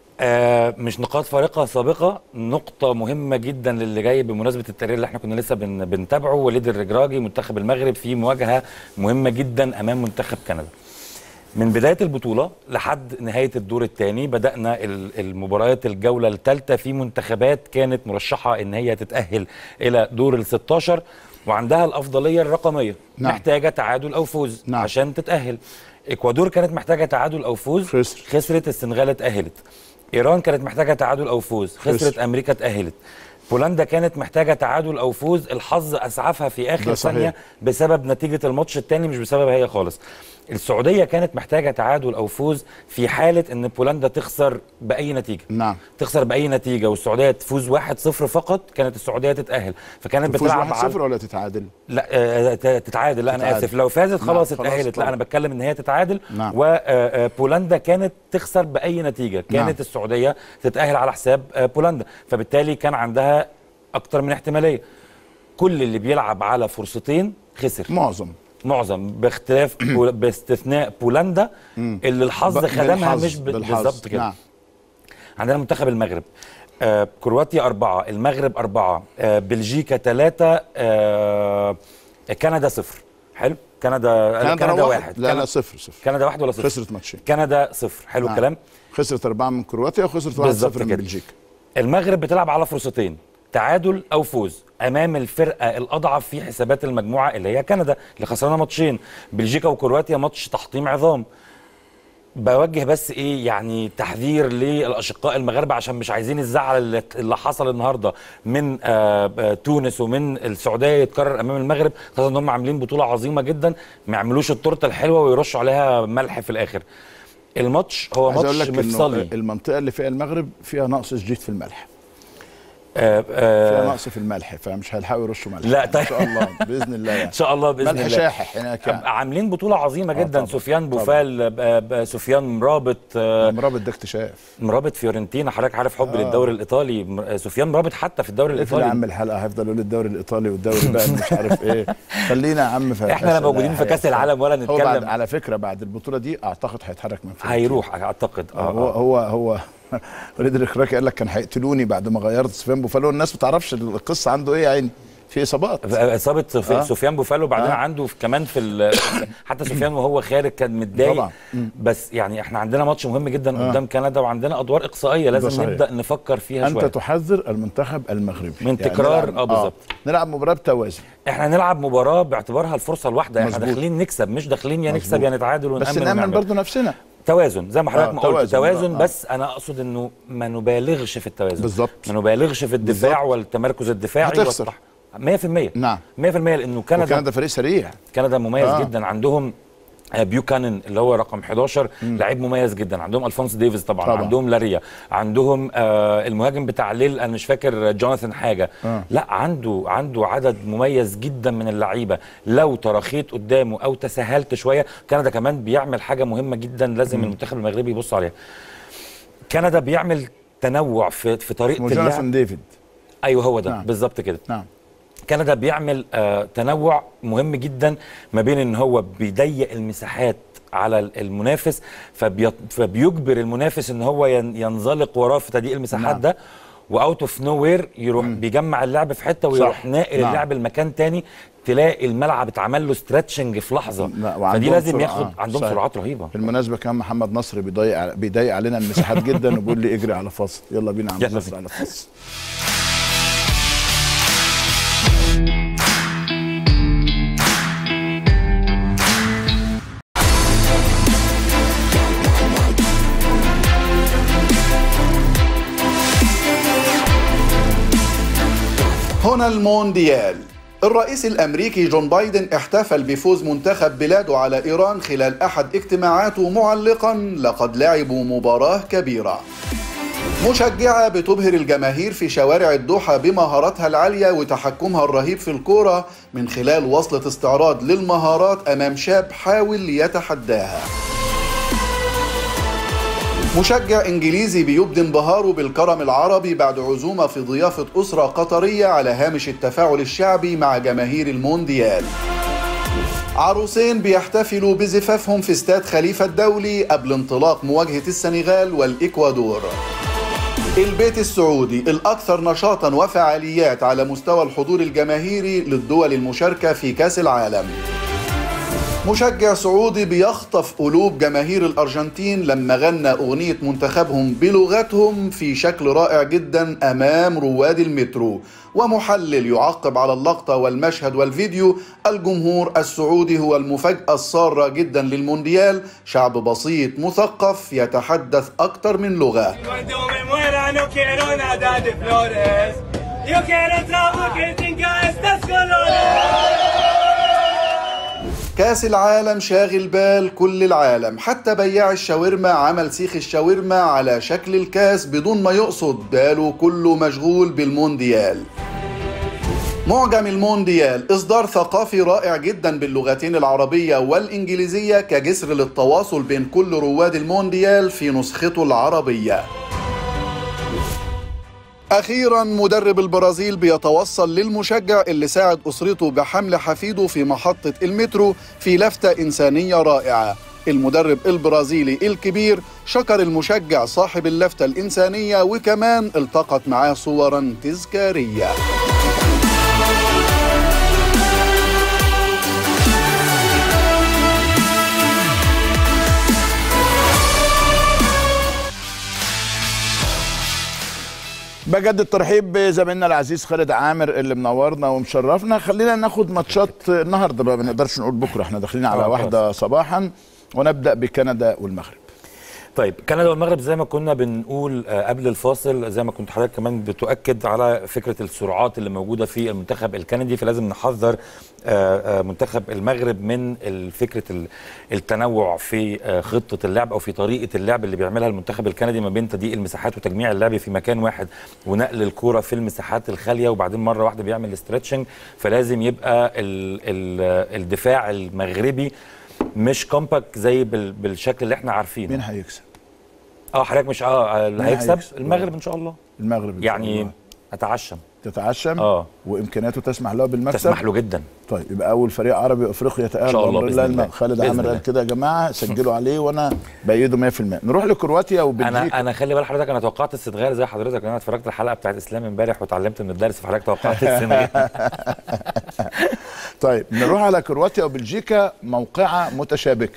آه مش نقاط فارقه سابقه نقطه مهمه جدا للي جاي بمناسبه التقرير اللي احنا كنا لسه بن بنتابعه وليد الرجراجي منتخب المغرب في مواجهه مهمه جدا امام منتخب كندا من بدايه البطوله لحد نهايه الدور الثاني بدانا ال- المباريات الجوله الثالثه في منتخبات كانت مرشحه ان هي تتاهل الى دور ال 16 وعندها الافضليه الرقميه نعم. محتاجه تعادل او فوز نعم. عشان تتاهل اكوادور كانت محتاجه تعادل او فوز خسر. خسرت السنغال اتاهلت ايران كانت محتاجه تعادل او فوز خسرت خسر. امريكا اتاهلت بولندا كانت محتاجه تعادل او فوز الحظ اسعفها في اخر ده صحيح. ثانيه بسبب نتيجه الماتش الثاني مش بسببها هي خالص السعوديه كانت محتاجه تعادل او فوز في حاله ان بولندا تخسر باي نتيجه نعم تخسر باي نتيجه والسعوديه تفوز 1-0 فقط كانت السعوديه تتاهل فكانت تفوز بتلعب 1-0 ولا تتعادل لا آه، ت- تتعادل لا انا تتعادل. اسف لو فازت خلاص نعم، خلاص اتاهلت لا طبعا. انا بتكلم ان هي تتعادل نعم. وبولندا كانت تخسر باي نتيجه كانت نعم. السعوديه تتاهل على حساب آه، بولندا فبالتالي كان عندها اكتر من احتماليه كل اللي بيلعب على فرصتين خسر معظم معظم باختلاف بول- باستثناء بولندا اللي الحظ ب- خدمها بالحظ- مش ب- بالحظ. بالظبط كده نعم. عندنا منتخب المغرب آه كرواتيا أربعة المغرب أربعة آه بلجيكا ثلاثة آه كندا صفر حلو كندا كندا كندا روحت؟ واحد لا، لا، كندا- صفر، صفر. كندا واحد ولا صفر خسرت ماتشين كندا صفر حلو نعم. الكلام خسرت أربعة من كرواتيا وخسرت 1-0 بالظبط من كده. بلجيكا المغرب بتلعب على فرصتين تعادل او فوز امام الفرقه الاضعف في حسابات المجموعه اللي هي كندا اللي خسرانه ماتشين بلجيكا وكرواتيا ماتش تحطيم عظام بوجه بس ايه يعني تحذير للاشقاء المغاربه عشان مش عايزين الزعل اللي- اللي حصل النهارده من آه، آه، تونس ومن السعوديه يتكرر امام المغرب خاصه ان هم عاملين بطوله عظيمه جدا ما يعملوش التورته الحلوه ويرشوا عليها ملح في الاخر الماتش هو عايز اقول ماتش لك انه مفصلي المنطقه اللي فيها المغرب فيها نقص شديد في الملح آه، آه، فيها نقص في الملح فمش هيلحقوا يرشوا ملح لا، ان طيب. شاء الله باذن الله يعني ان شاء الله باذن ملح الله شاحح هناك يعني عاملين بطوله عظيمه آه جدا طبعاً، سفيان طبعاً. بوفال آه، آه، سفيان مرابط آه، مرابط ده اكتشاف مرابط فيورنتينا حضرتك عارف حب آه. للدوري الايطالي م- آه، سفيان مرابط حتى في الدوري اقفل يا عم الايطالي الحلقه هيفضل يقول الدوري الايطالي والدوري بقى مش عارف ايه خلينا يا عم في إحنا لا كأس- موجودين في كأس العالم ولا هو بعد نتكلم. على فكره بعد البطوله دي اعتقد هيتحرك من فوق هيروح اعتقد اه هو آه. هو هو وليد الكراكي قال لك كان هيقتلوني بعد ما غيرت سفيان بوفالو الناس ما تعرفش القصه عنده ايه يا عيني في اصابات اصابه سف- آه. سفيان بوفالو بعدين آه. عنده في- كمان في ال- حتى سفيان وهو خارج كان متضايق طبعاً. مم. بس يعني احنا عندنا ماتش مهم جدا آه. قدام كندا وعندنا ادوار اقصائيه ده لازم صحيح. نبدا نفكر فيها انت شويه تحذر المنتخب المغربي من تكرار- نلعب- آه، بالظبط. نلعب مباراه بتوازن احنا هنلعب مباراه باعتبارها الفرصه الواحده احنا مظبوط. داخلين نكسب مش داخلين يا نكسب مظبوط. يا نتعادل ونامن بس نامن ونعمل. برضو نفسنا توازن زي ما حضرتك آه، ما قلت توازن، توازن آه. بس انا اقصد انه ما نبالغش في التوازن بالظبط. ما نبالغش في الدفاع بالظبط. والتمركز الدفاعي هتخسر. والتح- 100% نعم 100% لانه كندا وكندا فريق سريع كندا مميز آه. آه. جدا عندهم آه، بيوكانن اللي هو رقم 11 لعيب مميز جدا عندهم الفونس ديفيز طبعا, طبعاً. طبعا. عندهم لاريا عندهم آه المهاجم بتاع ليل انا مش فاكر جوناثان حاجه آه. لا عنده عنده عدد مميز جدا من اللعيبه لو تراخيت قدامه او تساهلت شويه كندا كمان بيعمل حاجه مهمه جدا لازم المنتخب المغربي يبص عليها كندا بيعمل تنوع في في طريقه وجوناثان اللعب ديفيد ايوه هو ده نعم. بالظبط كده نعم كندا بيعمل آه تنوع مهم جدا ما بين ان هو بيضيق المساحات على ال- المنافس فبيط... فبيجبر المنافس ان هو ين... ينزلق وراه في تضييق المساحات نعم. نعم. ده واوت اوف نو وير يروح بيجمع اللعب في حته ويروح صح. ناقل نعم. اللعب لمكان تاني تلاقي الملعب اتعمل له ستريتشنج في لحظه لا، فدي وعندهم لازم سرعة. ياخد آه، عندهم صحيح. سرعات رهيبه بالمناسبه كان محمد نصر بيضيق بيضيق علينا المساحات جدا وبيقول لي اجري على فاصل يلا بينا يا عم يلا نصر بينا. على فاصل هنا المونديال الرئيس الامريكي جون بايدن احتفل بفوز منتخب بلاده على ايران خلال احد اجتماعاته معلقا لقد لعبوا مباراه كبيره مشجعة بتبهر الجماهير في شوارع الدوحة بمهاراتها العالية وتحكمها الرهيب في الكورة من خلال وصلة استعراض للمهارات أمام شاب حاول يتحداها مشجع انجليزي بيبدي انبهاره بالكرم العربي بعد عزومه في ضيافه اسره قطريه على هامش التفاعل الشعبي مع جماهير المونديال. عروسين بيحتفلوا بزفافهم في استاد خليفه الدولي قبل انطلاق مواجهه السنغال والاكوادور. البيت السعودي الأكثر نشاطا وفعاليات على مستوى الحضور الجماهيري للدول المشاركة في كأس العالم مشجع سعودي بيخطف قلوب جماهير الأرجنتين لما غنى أغنية منتخبهم بلغتهم في شكل رائع جدا أمام رواد المترو ومحلل يعقب على اللقطة والمشهد والفيديو الجمهور السعودي هو المفاجأة السارة جدا للمونديال شعب بسيط مثقف يتحدث أكثر من لغة Cuando me muera no quiero nada de flores. Yo quiero trabajo que tenga estas colores. كاس العالم شاغل بال كل العالم حتى بياع الشاورما عمل سيخ الشاورما على شكل الكاس بدون ما يقصد باله كله مشغول بالمونديال معجم المونديال إصدار ثقافي رائع جدا باللغتين العربية والإنجليزية كجسر للتواصل بين كل رواد المونديال في نسخته العربية أخيرا مدرب البرازيل بيتوصل للمشجع اللي ساعد أسرته بحمل حفيده في محطة المترو في لفتة إنسانية رائعة المدرب البرازيلي الكبير شكر المشجع صاحب اللفتة الإنسانية وكمان التقط معاه صورا تذكارية بجد الترحيب بزميلنا العزيز خالد عامر اللي منورنا ومشرفنا خلينا ناخد ماتشات النهارده بقى ما نقدرش نقول بكره احنا داخلين على آه، واحده صباحا ونبدا بكندا والمغرب طيب كندا والمغرب زي ما كنا بنقول آه، قبل الفاصل زي ما كنت حضرتك كمان بتؤكد على فكره السرعات اللي موجوده في المنتخب الكندي فلازم نحذر آه، آه، منتخب المغرب من ال- فكره ال- التنوع في آه، خطه اللعب او في طريقه اللعب اللي بيعملها المنتخب الكندي ما بين تضييق المساحات وتجميع اللعب في مكان واحد ونقل الكوره في المساحات الخاليه وبعدين مره واحده بيعمل ستريتشنج فلازم يبقى ال ال الدفاع المغربي مش كومباكت زي بال بالشكل اللي احنا عارفينه مين هيكسب؟ اه حضرتك مش اه اللي مين هيكسب هيكسب؟ المغرب ان شاء الله المغرب إن شاء يعني الله. اتعشم تتعشم اه وامكانياته تسمح له بالمكسب تسمح له جدا طيب يبقى اول فريق عربي افريقيا يتاهل إن شاء الله بأمر بإذن المغرب. الله. خالد بإذن عامر الله. قال كده يا جماعه سجلوا عليه وانا بايده 100% نروح لكرواتيا وبلجيكا انا انا خلي بال حضرتك انا توقعت السنغال زي حضرتك انا اتفرجت الحلقه بتاعت اسلام امبارح واتعلمت من الدرس فحضرتك توقعت السنغال طيب نروح على كرواتيا وبلجيكا موقعة متشابكة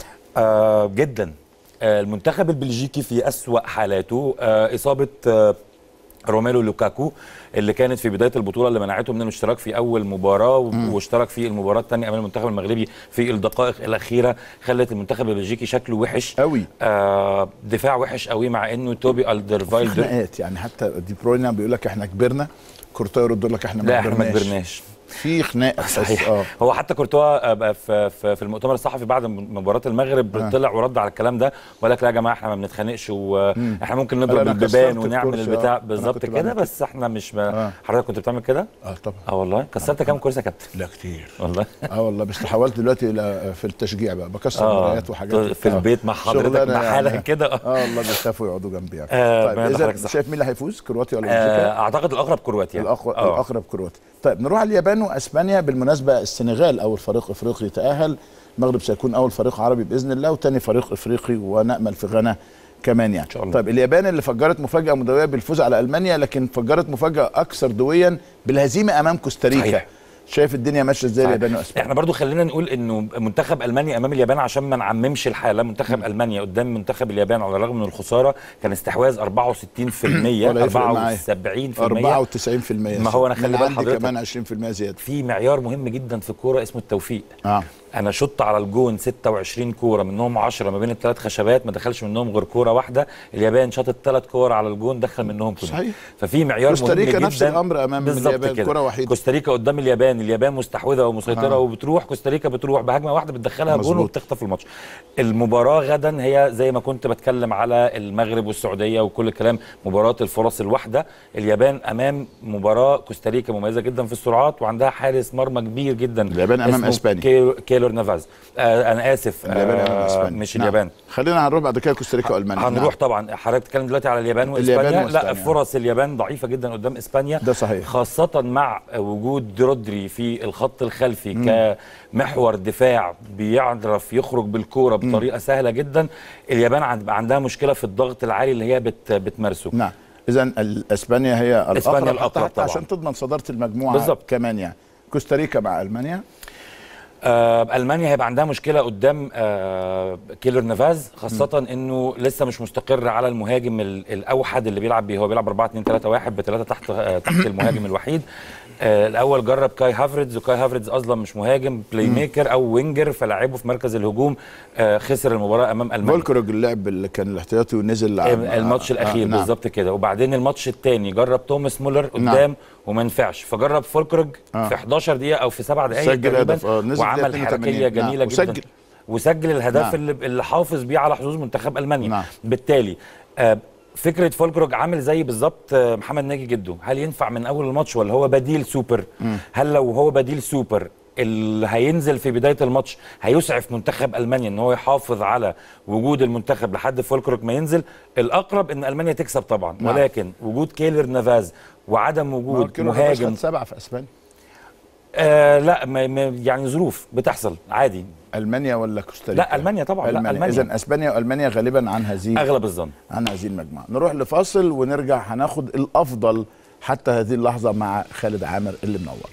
آه جدا آه المنتخب البلجيكي في أسوأ حالاته آه إصابة آه روميلو لوكاكو اللي كانت في بدايه البطوله اللي منعته من الاشتراك في اول مباراه و- واشترك في المباراه الثانيه امام المنتخب المغربي في الدقائق الاخيره خلت المنتخب البلجيكي شكله وحش قوي آه دفاع وحش قوي مع انه توبي في الدرفايلدر خناقات يعني حتى دي بروينا بيقول لك احنا كبرنا كورتوا يرد لك احنا لا ما احنا ما كبرناش كبرناش في خناقه بس صحيح اه هو حتى كورتوا آه، بقى في, في, في المؤتمر الصحفي بعد مباراه المغرب آه. طلع ورد على الكلام ده وقال لك لا يا جماعه احنا ما بنتخانقش واحنا ممكن قال نضرب أنا البيبان كسرت ونعمل الكرسي، البتاع آه. أنا بالظبط كنت كده بعمل بس احنا مش ما آه. حضرتك كنت بتعمل كده؟ اه طبعا اه والله كسرت كام كرسي يا كابتن؟ لا كتير والله اه والله بس تحولت دلوقتي الى في التشجيع بقى بكسر آه. مرايات وحاجات في البيت مع حضرتك شغلانة مع حالك يعني. كده. اه والله بيخافوا يقعدوا جنبي يعني آه، طيب ما اذا حضرتك صح. شايف مين اللي هيفوز كرواتيا ولا بلجيكا؟ آه اعتقد الاقرب كرواتيا الأقرب, آه. الاقرب كرواتيا طيب نروح على اليابان واسبانيا بالمناسبه السنغال اول فريق افريقي يتاهل المغرب سيكون اول فريق عربي باذن الله وثاني فريق افريقي ونامل في غانا كمان يعني الله. طيب اليابان اللي فجرت مفاجاه مدويه بالفوز على المانيا لكن فجرت مفاجاه اكثر دويا بالهزيمه امام كوستاريكا صحيح. شايف الدنيا ماشيه ازاي صحيح. اليابان واسبانيا احنا برضو خلينا نقول انه منتخب المانيا امام اليابان عشان ما نعممش الحاله منتخب المانيا قدام منتخب اليابان على الرغم من الخساره كان استحواذ 64% ولا يفرق معايا. 74% 94% ما هو أنا خلي من بال عندي حضرتك. كمان 20% زياده في معيار مهم جدا في الكوره اسمه التوفيق اه انا شط على الجون 26 كوره منهم 10 ما بين الثلاث خشبات ما دخلش منهم غير كوره واحده اليابان شاطت ثلاث كور على الجون دخل منهم كلهم صحيح. ففي معيار مهم كوستاريكا جدا نفس الأمر أمام بالظبط اليابان، كده. كرة وحيدة. كوستاريكا قدام اليابان اليابان مستحوذه ومسيطره آه. وبتروح كوستاريكا بتروح بهجمه واحده بتدخلها جون مظبوط. وبتخطف الماتش المباراه غدا هي زي ما كنت بتكلم على المغرب والسعوديه وكل الكلام مباراه الفرص الواحده اليابان امام مباراه كوستاريكا مميزه جدا في السرعات وعندها حارس مرمى كبير جدا اليابان أمام اسمه أسبانيا. كيلو- كيلور نافاز آه انا اسف اليابان امام آه اسبانيا مش نعم. اليابان خلينا هنروح بعد كده كوستاريكا والمانيا هنروح نعم. طبعا حضرتك بتتكلم دلوقتي على اليابان اليابان واسبانيا لا وإسبانيا. فرص اليابان ضعيفه جدا قدام اسبانيا ده صحيح. خاصه مع وجود رودري في الخط الخلفي كمحور دفاع بيعرف يخرج بالكوره بطريقه سهله جدا اليابان عند- عندها مشكله في الضغط العالي اللي هي بت بتمارسه نعم اذا اسبانيا هي الاقرب إسبانيا حتى, الأقرب حتى طبعاً. عشان تضمن صداره المجموعه بالظبط. كمان يعني كوستاريكا مع المانيا آه المانيا هيبقى عندها مشكله قدام آه كيلر نافاز خاصه انه لسه مش مستقر على المهاجم ال- الاوحد اللي بيلعب بيه هو بيلعب 4 2 3 1 بثلاثه تحت آه تحت المهاجم الوحيد آه الاول جرب كاي هافريدز وكاي هافريدز اصلا مش مهاجم بلاي ميكر او وينجر فلعبه في مركز الهجوم آه خسر المباراه امام المانيا فولكروج اللعب اللي كان الاحتياطي ونزل لعب الماتش الاخير نعم. بالظبط كده وبعدين الماتش الثاني جرب توماس مولر قدام وما نفعش فجرب فولكروج آه. في 11 دقيقه او في 7 دقائق سجل تقريبا هدف، آه، نزل دقيقة وعمل 82. حركيه نعم. جميله جدا وسجل. وسجل الهدف نعم. اللي اللي حافظ بيه على حظوظ منتخب المانيا نعم. بالتالي آه فكره فولكروج عامل زي بالظبط آه، محمد ناجي جده هل ينفع من اول الماتش ولا هو بديل سوبر مم. هل لو هو بديل سوبر اللي هينزل في بدايه الماتش هيسعف منتخب المانيا ان هو يحافظ على وجود المنتخب لحد فولكروج ما ينزل الاقرب ان المانيا تكسب طبعا نعم. ولكن وجود كيلر نافاز وعدم ما هو وجود كيلو مهاجم خد سبعه في اسبانيا آه لا ما ما يعني ظروف بتحصل عادي المانيا ولا كوستاريكا لا المانيا طبعا لا المانيا اذا اسبانيا والمانيا غالبا عن هذه اغلب الظن عن هذه المجموعه نروح لفاصل ونرجع هناخد الافضل حتى هذه اللحظه مع خالد عامر اللي منور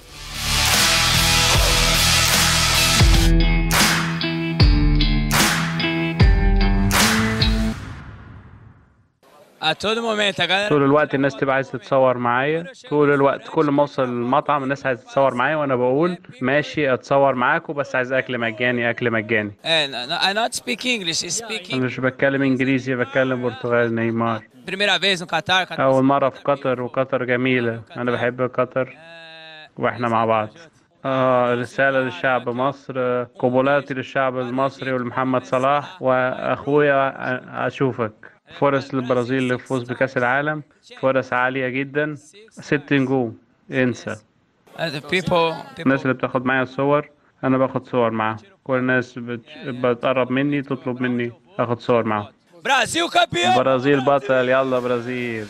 a todo momento. A galera طول الوقت الناس تبقى عايزه تتصور معايا طول الوقت كل ما اوصل المطعم الناس عايزه تتصور معايا وانا بقول ماشي اتصور معاكم بس عايز اكل مجاني اكل مجاني É, n- n- I not speak English, I speak انا مش بتكلم انجليزي بتكلم برتغالي نيمار primeira vez no Catar. Catar- اول مره في قطر وقطر جميله انا بحب قطر واحنا مع بعض آه رسالة للشعب مصر آه، قبولاتي للشعب المصري ولمحمد صلاح وأخويا أ- أشوفك فرص للبرازيل للفوز بكأس العالم فرص عالية جدا ست نجوم انسى Uh, the people, people الناس اللي بتاخد معايا الصور أنا باخد صور معاهم كل الناس بت- بتقرب مني تطلب مني آخد صور معاهم Brasil campeão! برازيل بطل يلا برازيل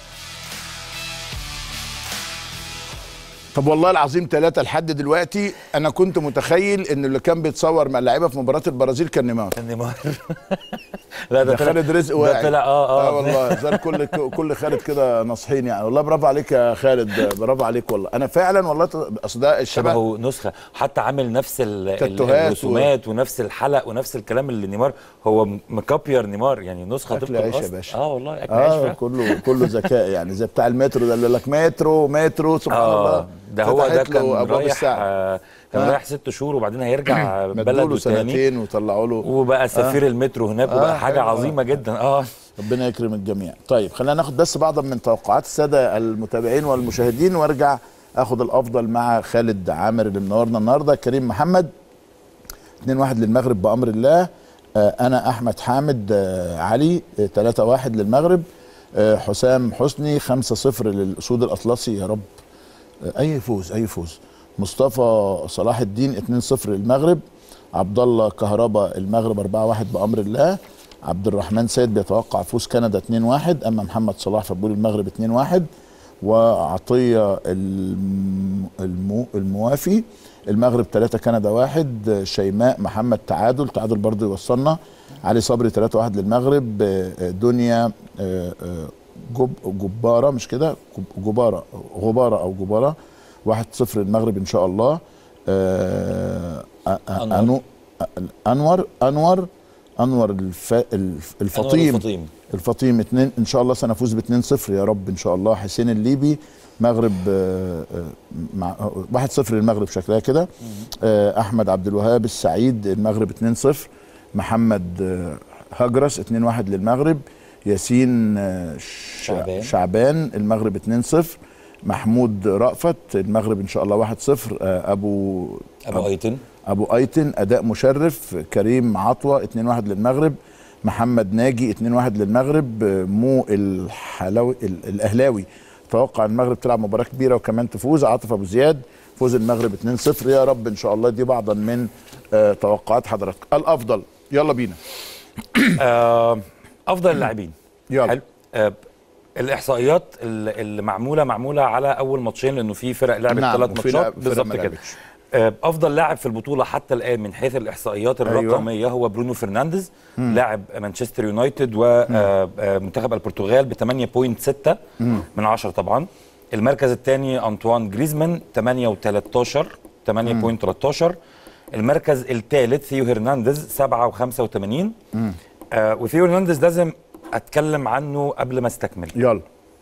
طب والله العظيم ثلاثة لحد دلوقتي أنا كنت متخيل إن اللي كان بيتصور مع اللعيبة في مباراة البرازيل كان نيمار كان نيمار لا ده طلع- خالد رزق ده واعي طلع اه اه اه والله زي كل كل خالد كده ناصحين يعني والله برافو عليك يا خالد برافو عليك والله انا فعلا والله ت- اصل ده الشبه شبهه نسخه حتى عامل نفس ال- ال- تاتوهات الرسومات ونفس الحلق ونفس الكلام اللي نيمار هو م- مكابير نيمار يعني نسخه اكل طبق عيش يا الأصل. باشا اه والله اكل عيش اه فعلا. كله كله ذكاء يعني زي بتاع المترو ده اللي يقول لك مترو مترو سبحان الله اه ده هو ده فتحت له كان أبواب رايح الساعة. آه كان آه. رايح ست شهور وبعدين هيرجع مدوا له بلده تاني سنتين وطلعوا له وبقى سفير المترو هناك وبقى حاجه حلو. عظيمه جدا اه ربنا يكرم الجميع طيب خلينا ناخد بس بعضا من توقعات الساده المتابعين والمشاهدين وارجع اخد الافضل مع خالد عامر اللي منورنا النهارده كريم محمد 2-1 للمغرب بامر الله آه، انا احمد حامد آه، علي 3-1 للمغرب آه، حسام حسني 5-0 للاسود الاطلسي يا رب آه، اي فوز اي فوز مصطفى صلاح الدين 2-0 للمغرب عبد الله كهربا المغرب 4-1 بامر الله عبد الرحمن سيد بيتوقع فوز كندا 2-1 اما محمد صلاح فبيقول المغرب 2-1 وعطيه الم- المو الموافي المغرب 3 كندا 1 شيماء محمد تعادل تعادل برضو يوصلنا علي صبري 3 1 للمغرب آه، آه، دنيا آه، آه، جب جباره مش كده جب- جباره غباره او جباره 1 0 للمغرب ان شاء الله آه، آه، آه، أنور. أنو انور انور انور الف... الف... الفطيم الفطيم. الفطيم اتنين ان شاء الله سنفوز ب 2 0 يا رب ان شاء الله حسين الليبي مغرب آه، آه، مع 1 0 للمغرب شكلها كده آه، احمد عبد الوهاب السعيد المغرب 2 0 محمد آه، هجرس 2 1 للمغرب ياسين آه، ش- شعبان. شعبان المغرب 2 0 محمود رأفت المغرب ان شاء الله 1 0 ابو ابو ايتن ابو ايتن اداء مشرف كريم عطوه 2 1 للمغرب محمد ناجي 2 1 للمغرب مو الحلاوي ال- الاهلاوي توقع المغرب تلعب مباراه كبيره وكمان تفوز عاطف ابو زياد فوز المغرب 2 0 يا رب ان شاء الله دي بعضا من آه، توقعات حضرتك الافضل يلا بينا آه افضل اللاعبين يلا حلو آه الاحصائيات اللي اللي معموله معموله على اول ماتشين لانه في فرق لعبت نعم، ثلاث وفي ماتشات لاعب- فرق بالظبط ما كده لعبتش. آه، افضل لاعب في البطوله حتى الان من حيث الاحصائيات أيوة. الرقميه هو برونو فرنانديز مم. لاعب مانشستر يونايتد ومنتخب البرتغال ب 8.6 مم. من 10 طبعا المركز الثاني انطوان جريزمان 8 و13 8.13 المركز الثالث ثيو هرنانديز 7 و85 مم. آه وثيو هرنانديز لازم اتكلم عنه قبل ما استكمل يلا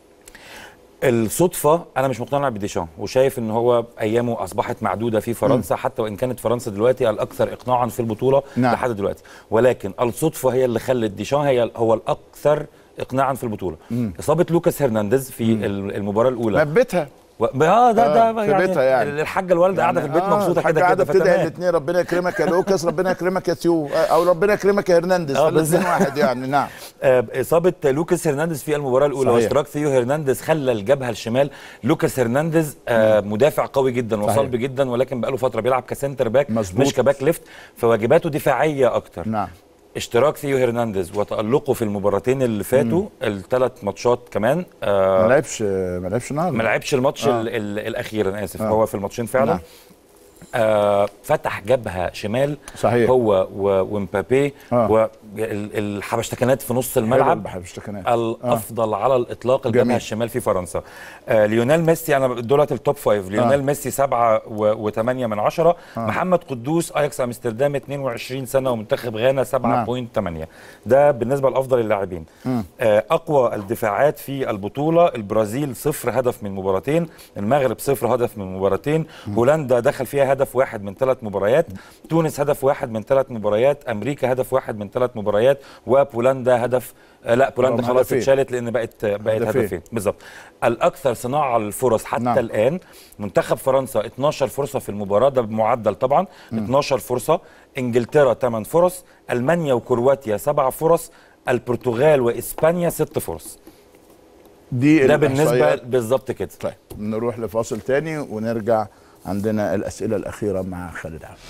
الصدفه انا مش مقتنع بديشان وشايف ان هو ايامه اصبحت معدوده في فرنسا حتى وان كانت فرنسا دلوقتي الاكثر اقناعا في البطوله نعم. لحد دلوقتي ولكن الصدفه هي اللي خلت ديشان هي هو الاكثر اقناعا في البطوله مم. اصابه لوكاس هرنانديز في ال- المباراه الاولى مثبتها و... اه ده آه، ده في يعني, بيتها يعني. الحاجه الوالده قاعده في البيت آه، مبسوطه الحاجة كده قاعده كده بتدعي فتمام. الاثنين ربنا يكرمك يا لوكاس ربنا يكرمك يا تيو آه، او ربنا يكرمك يا هرنانديز آه، الاثنين بالظبط. واحد يعني نعم آه، اصابه لوكاس هرنانديز في المباراه الاولى صحيح. واشتراك ثيو هرنانديز خلى الجبهه الشمال لوكاس هرنانديز آه، مدافع قوي جدا صحيح. وصلب جدا ولكن بقاله فتره بيلعب كسنتر باك مظبوط. مش كباك ليفت فواجباته دفاعيه اكتر نعم اشتراك ثيو هرنانديز وتالقه في المباراتين اللي فاتوا الثلاث ماتشات كمان آه، ما لعبش ما لعبش النهارده ما لعبش الماتش آه. ال ال الاخير انا اسف آه. هو في الماتشين فعلا نعم. آه فتح جبهه شمال صحيح. هو و- ومبابي آه. والحبشتكنات في نص الملعب حبشتكنات الافضل على الاطلاق الجبهه جميل. الشمال في فرنسا آه ليونيل ميسي انا دولت التوب فايف ليونيل آه. ميسي سبعة و- وثمانية من عشرة آه. محمد قدوس اياكس امستردام 22 سنه ومنتخب غانا 7.8 ده بالنسبه لافضل اللاعبين مم. آه، اقوى الدفاعات في البطوله البرازيل صفر هدف من مباراتين المغرب صفر هدف من مباراتين هولندا دخل فيها هدف واحد من ثلاث مباريات تونس هدف واحد من ثلاث مباريات امريكا هدف واحد من ثلاث مباريات وبولندا هدف آه، لا بولندا هم خلاص هدفين. اتشالت لان بقت بقت هدفين. هدفين بالظبط الاكثر صناعه للفرص حتى نعم. نعم. الان منتخب فرنسا 12 فرصه في المباراه ده بمعدل طبعا 12 فرصه انجلترا 8 فرص المانيا وكرواتيا 7 فرص البرتغال واسبانيا 6 فرص دي ده بالنسبه الإحصائيات. بالظبط كده طيب نروح لفاصل تاني ونرجع عندنا الأسئلة الأخيرة مع خالد عبد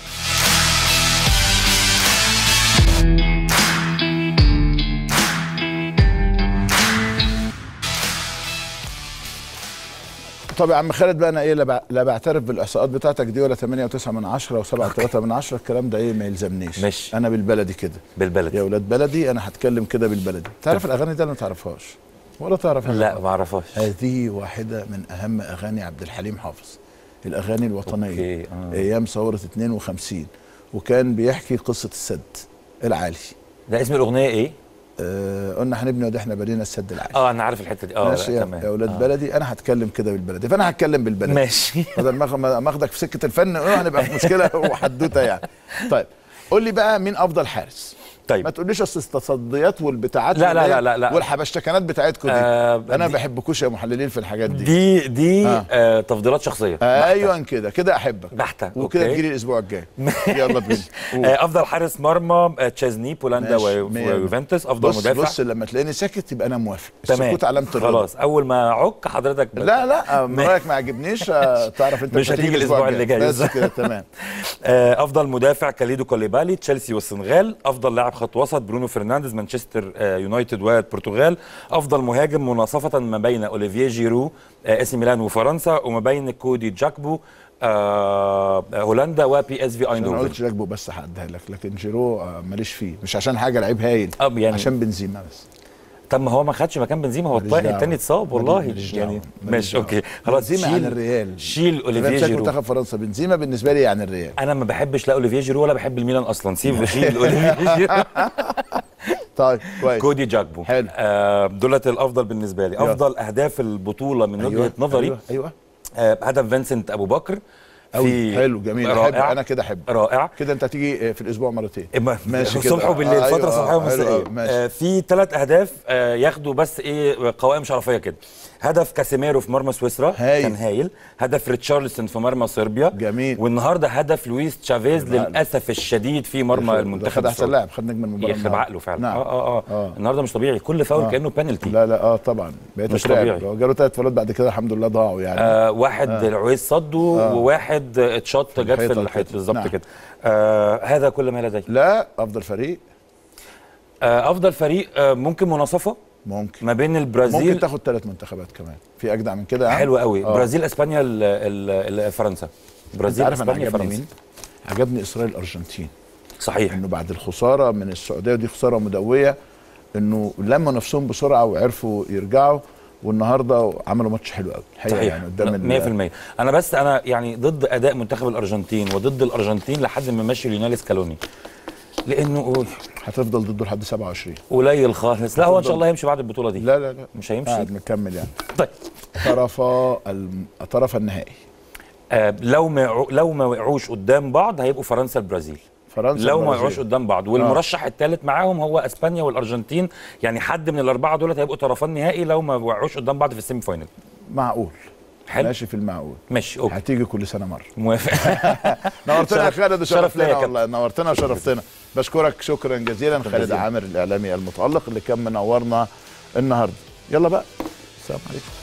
طب يا عم خالد بقى انا ايه لا بع- لا بعترف بالاحصاءات بتاعتك دي ولا 8 و9 من 10 و7 و3 من 10 الكلام ده ايه ما يلزمنيش ماشي. انا بالبلدي كده بالبلدي يا اولاد بلدي انا هتكلم كده بالبلدي تعرف الاغاني دي انا ما تعرفهاش ولا تعرف لا ما اعرفهاش هذه واحدة من أهم أغاني عبد الحليم حافظ الأغاني الوطنية أوكي، آه. أيام ثورة 52 وكان بيحكي قصة السد العالي ده اسم الاغنيه ايه آه قلنا هنبني وده احنا بنينا السد العالي اه انا عارف الحته دي اه ماشي لا، يا تمام يا اولاد آه. بلدي انا هتكلم كده بالبلدي فانا هتكلم بالبلدي ماشي بدل ما آخ- ما اخدك في سكه الفن اه هنبقى في مشكله وحدوته يعني طيب قول لي بقى مين افضل حارس طيب ما تقوليش اصل التصديات والبتاعات لا، لا، واللي هي- لا، لا، لا. والحبشتكنات بتاعتكم دي آه، انا ما دي- بحبكوش يا محللين في الحاجات دي دي دي آه. آه. آه تفضيلات شخصيه ايوه كده كده احبك بحته وكده أوكي. تجيلي الاسبوع الجاي يلا بينا قول. آه افضل حارس مرمى آه تشيزني بولندا ماشي، و- مية. ويوفنتوس افضل بص مدافع بص لما تلاقيني ساكت يبقى انا موافق تمام السكوت علامه الرضا خلاص اول ما اعك حضرتك بت- لا لا آه، رايك ما عجبنيش آه، تعرف انت مش لما تيجي هتيجي الأسبوع اللي جاي. بس كده تمام آه، افضل مدافع كاليدو كوليبالي تشيلسي والسنغال افضل لاعب خط وسط برونو فرنانديز مانشستر آه، يونايتد والبرتغال افضل مهاجم مناصفه ما بين اوليفيه جيرو آه، اسي ميلان وفرنسا وما بين كودي جاكبو آه، هولندا وبي اس في انا ما ايندهوفن قلتش راكبه بس هعديها لك لكن جيرو آه، ماليش فيه مش عشان حاجه لعيب هايل أب يعني عشان بنزيما بس طب ما هو ما خدش مكان بنزيما هو ماليش الطائر دعوة. التاني اتصاب ماليش- والله ماليش يعني دعوة. ماليش ماشي اوكي دعوة. خلاص بنزيما عن شيل الريال شيل أنا اوليفيه مساك جيرو منتخب فرنسا بنزيما بالنسبه لي يعني الريال انا ما بحبش لا اوليفيه جيرو ولا بحب الميلان اصلا سيب شيل اوليفيه جيرو طيب كويس كودي جاكبو حلو. آه دولت الافضل بالنسبه لي يلا. افضل اهداف البطوله من أيوة، وجهه نظري ايوه ايوه آه هدف فينسنت ابو بكر أوي. حلو جميل احب رائع انا كده احب رائع كده انت هتيجي آه، في الاسبوع مرتين إما- ماشي كده. الصبح وبالليل آه، فتره أيوة، صباحيه آه، حلو ومسائيه أوي، ماشي. آه في ثلاث اهداف آه ياخدوا بس ايه قوائم شرفيه كده هدف كاسيميرو في مرمى سويسرا هايل. كان هايل هدف ريتشارلسون في مرمى صربيا جميل والنهارده هدف لويس تشافيز يبقى للاسف الشديد في مرمى ده المنتخب خد احسن السعودي. لاعب خد نجم المباراه يخرب النهاردة. عقله فعلا نعم. آه, اه اه آه. النهارده مش طبيعي كل فاول آه. كانه بينالتي لا لا اه طبعا بقيت مش اترعب. طبيعي. هو جاله ثلاث فاولات بعد كده الحمد لله ضاعوا يعني آه واحد آه. آه. العويس صده آه. آه. وواحد اتشط جت في الحيطة الحيط كده. بالظبط نعم. كده آه هذا كل ما لدي لا افضل فريق آه افضل فريق آه ممكن مناصفه ممكن ما بين البرازيل ممكن تاخد ثلاث منتخبات كمان في اجدع من كده ها؟ حلو قوي آه. برازيل اسبانيا ال- ال- ال- فرنسا انت برازيل عارف انا اسبانيا عجبني فرنسا مين؟ عجبني اسرائيل الارجنتين صحيح انه بعد الخساره من السعوديه ودي خساره مدويه انه لموا نفسهم بسرعه وعرفوا يرجعوا والنهارده عملوا ماتش حلو قوي الحقيقه صحيح يعني قدام ال- 100% انا بس انا يعني ضد اداء منتخب الارجنتين وضد الارجنتين لحد ما ماشي ليونيل سكالوني لانه هتفضل ضده لحد 27 قليل خالص لا هو ان شاء هتفضل- الله هيمشي بعد البطوله دي لا لا لا مش هيمشي قاعد مكمل يعني طيب طرف الم... طرف النهائي آه لو ما يعو- لو ما وقعوش قدام بعض هيبقوا فرنسا البرازيل فرنسا لو ما البرازيل. وقعوش قدام بعض والمرشح الثالث معاهم هو اسبانيا والارجنتين يعني حد من الاربعه دول هيبقوا طرفان نهائي لو ما وقعوش قدام بعض في السيمي فاينل معقول حلو. ماشي في المعقول ماشي اوكي هتيجي كل سنه مره موافق نورتنا يا شرف- خالد شرف ليا وشرفتنا يا كابتن. والله نورتنا وشرفتنا بشكرك شكرا جزيلا خالد جزيلا. عامر الاعلامي المتالق اللي كان منورنا النهارده يلا بقى السلام عليكم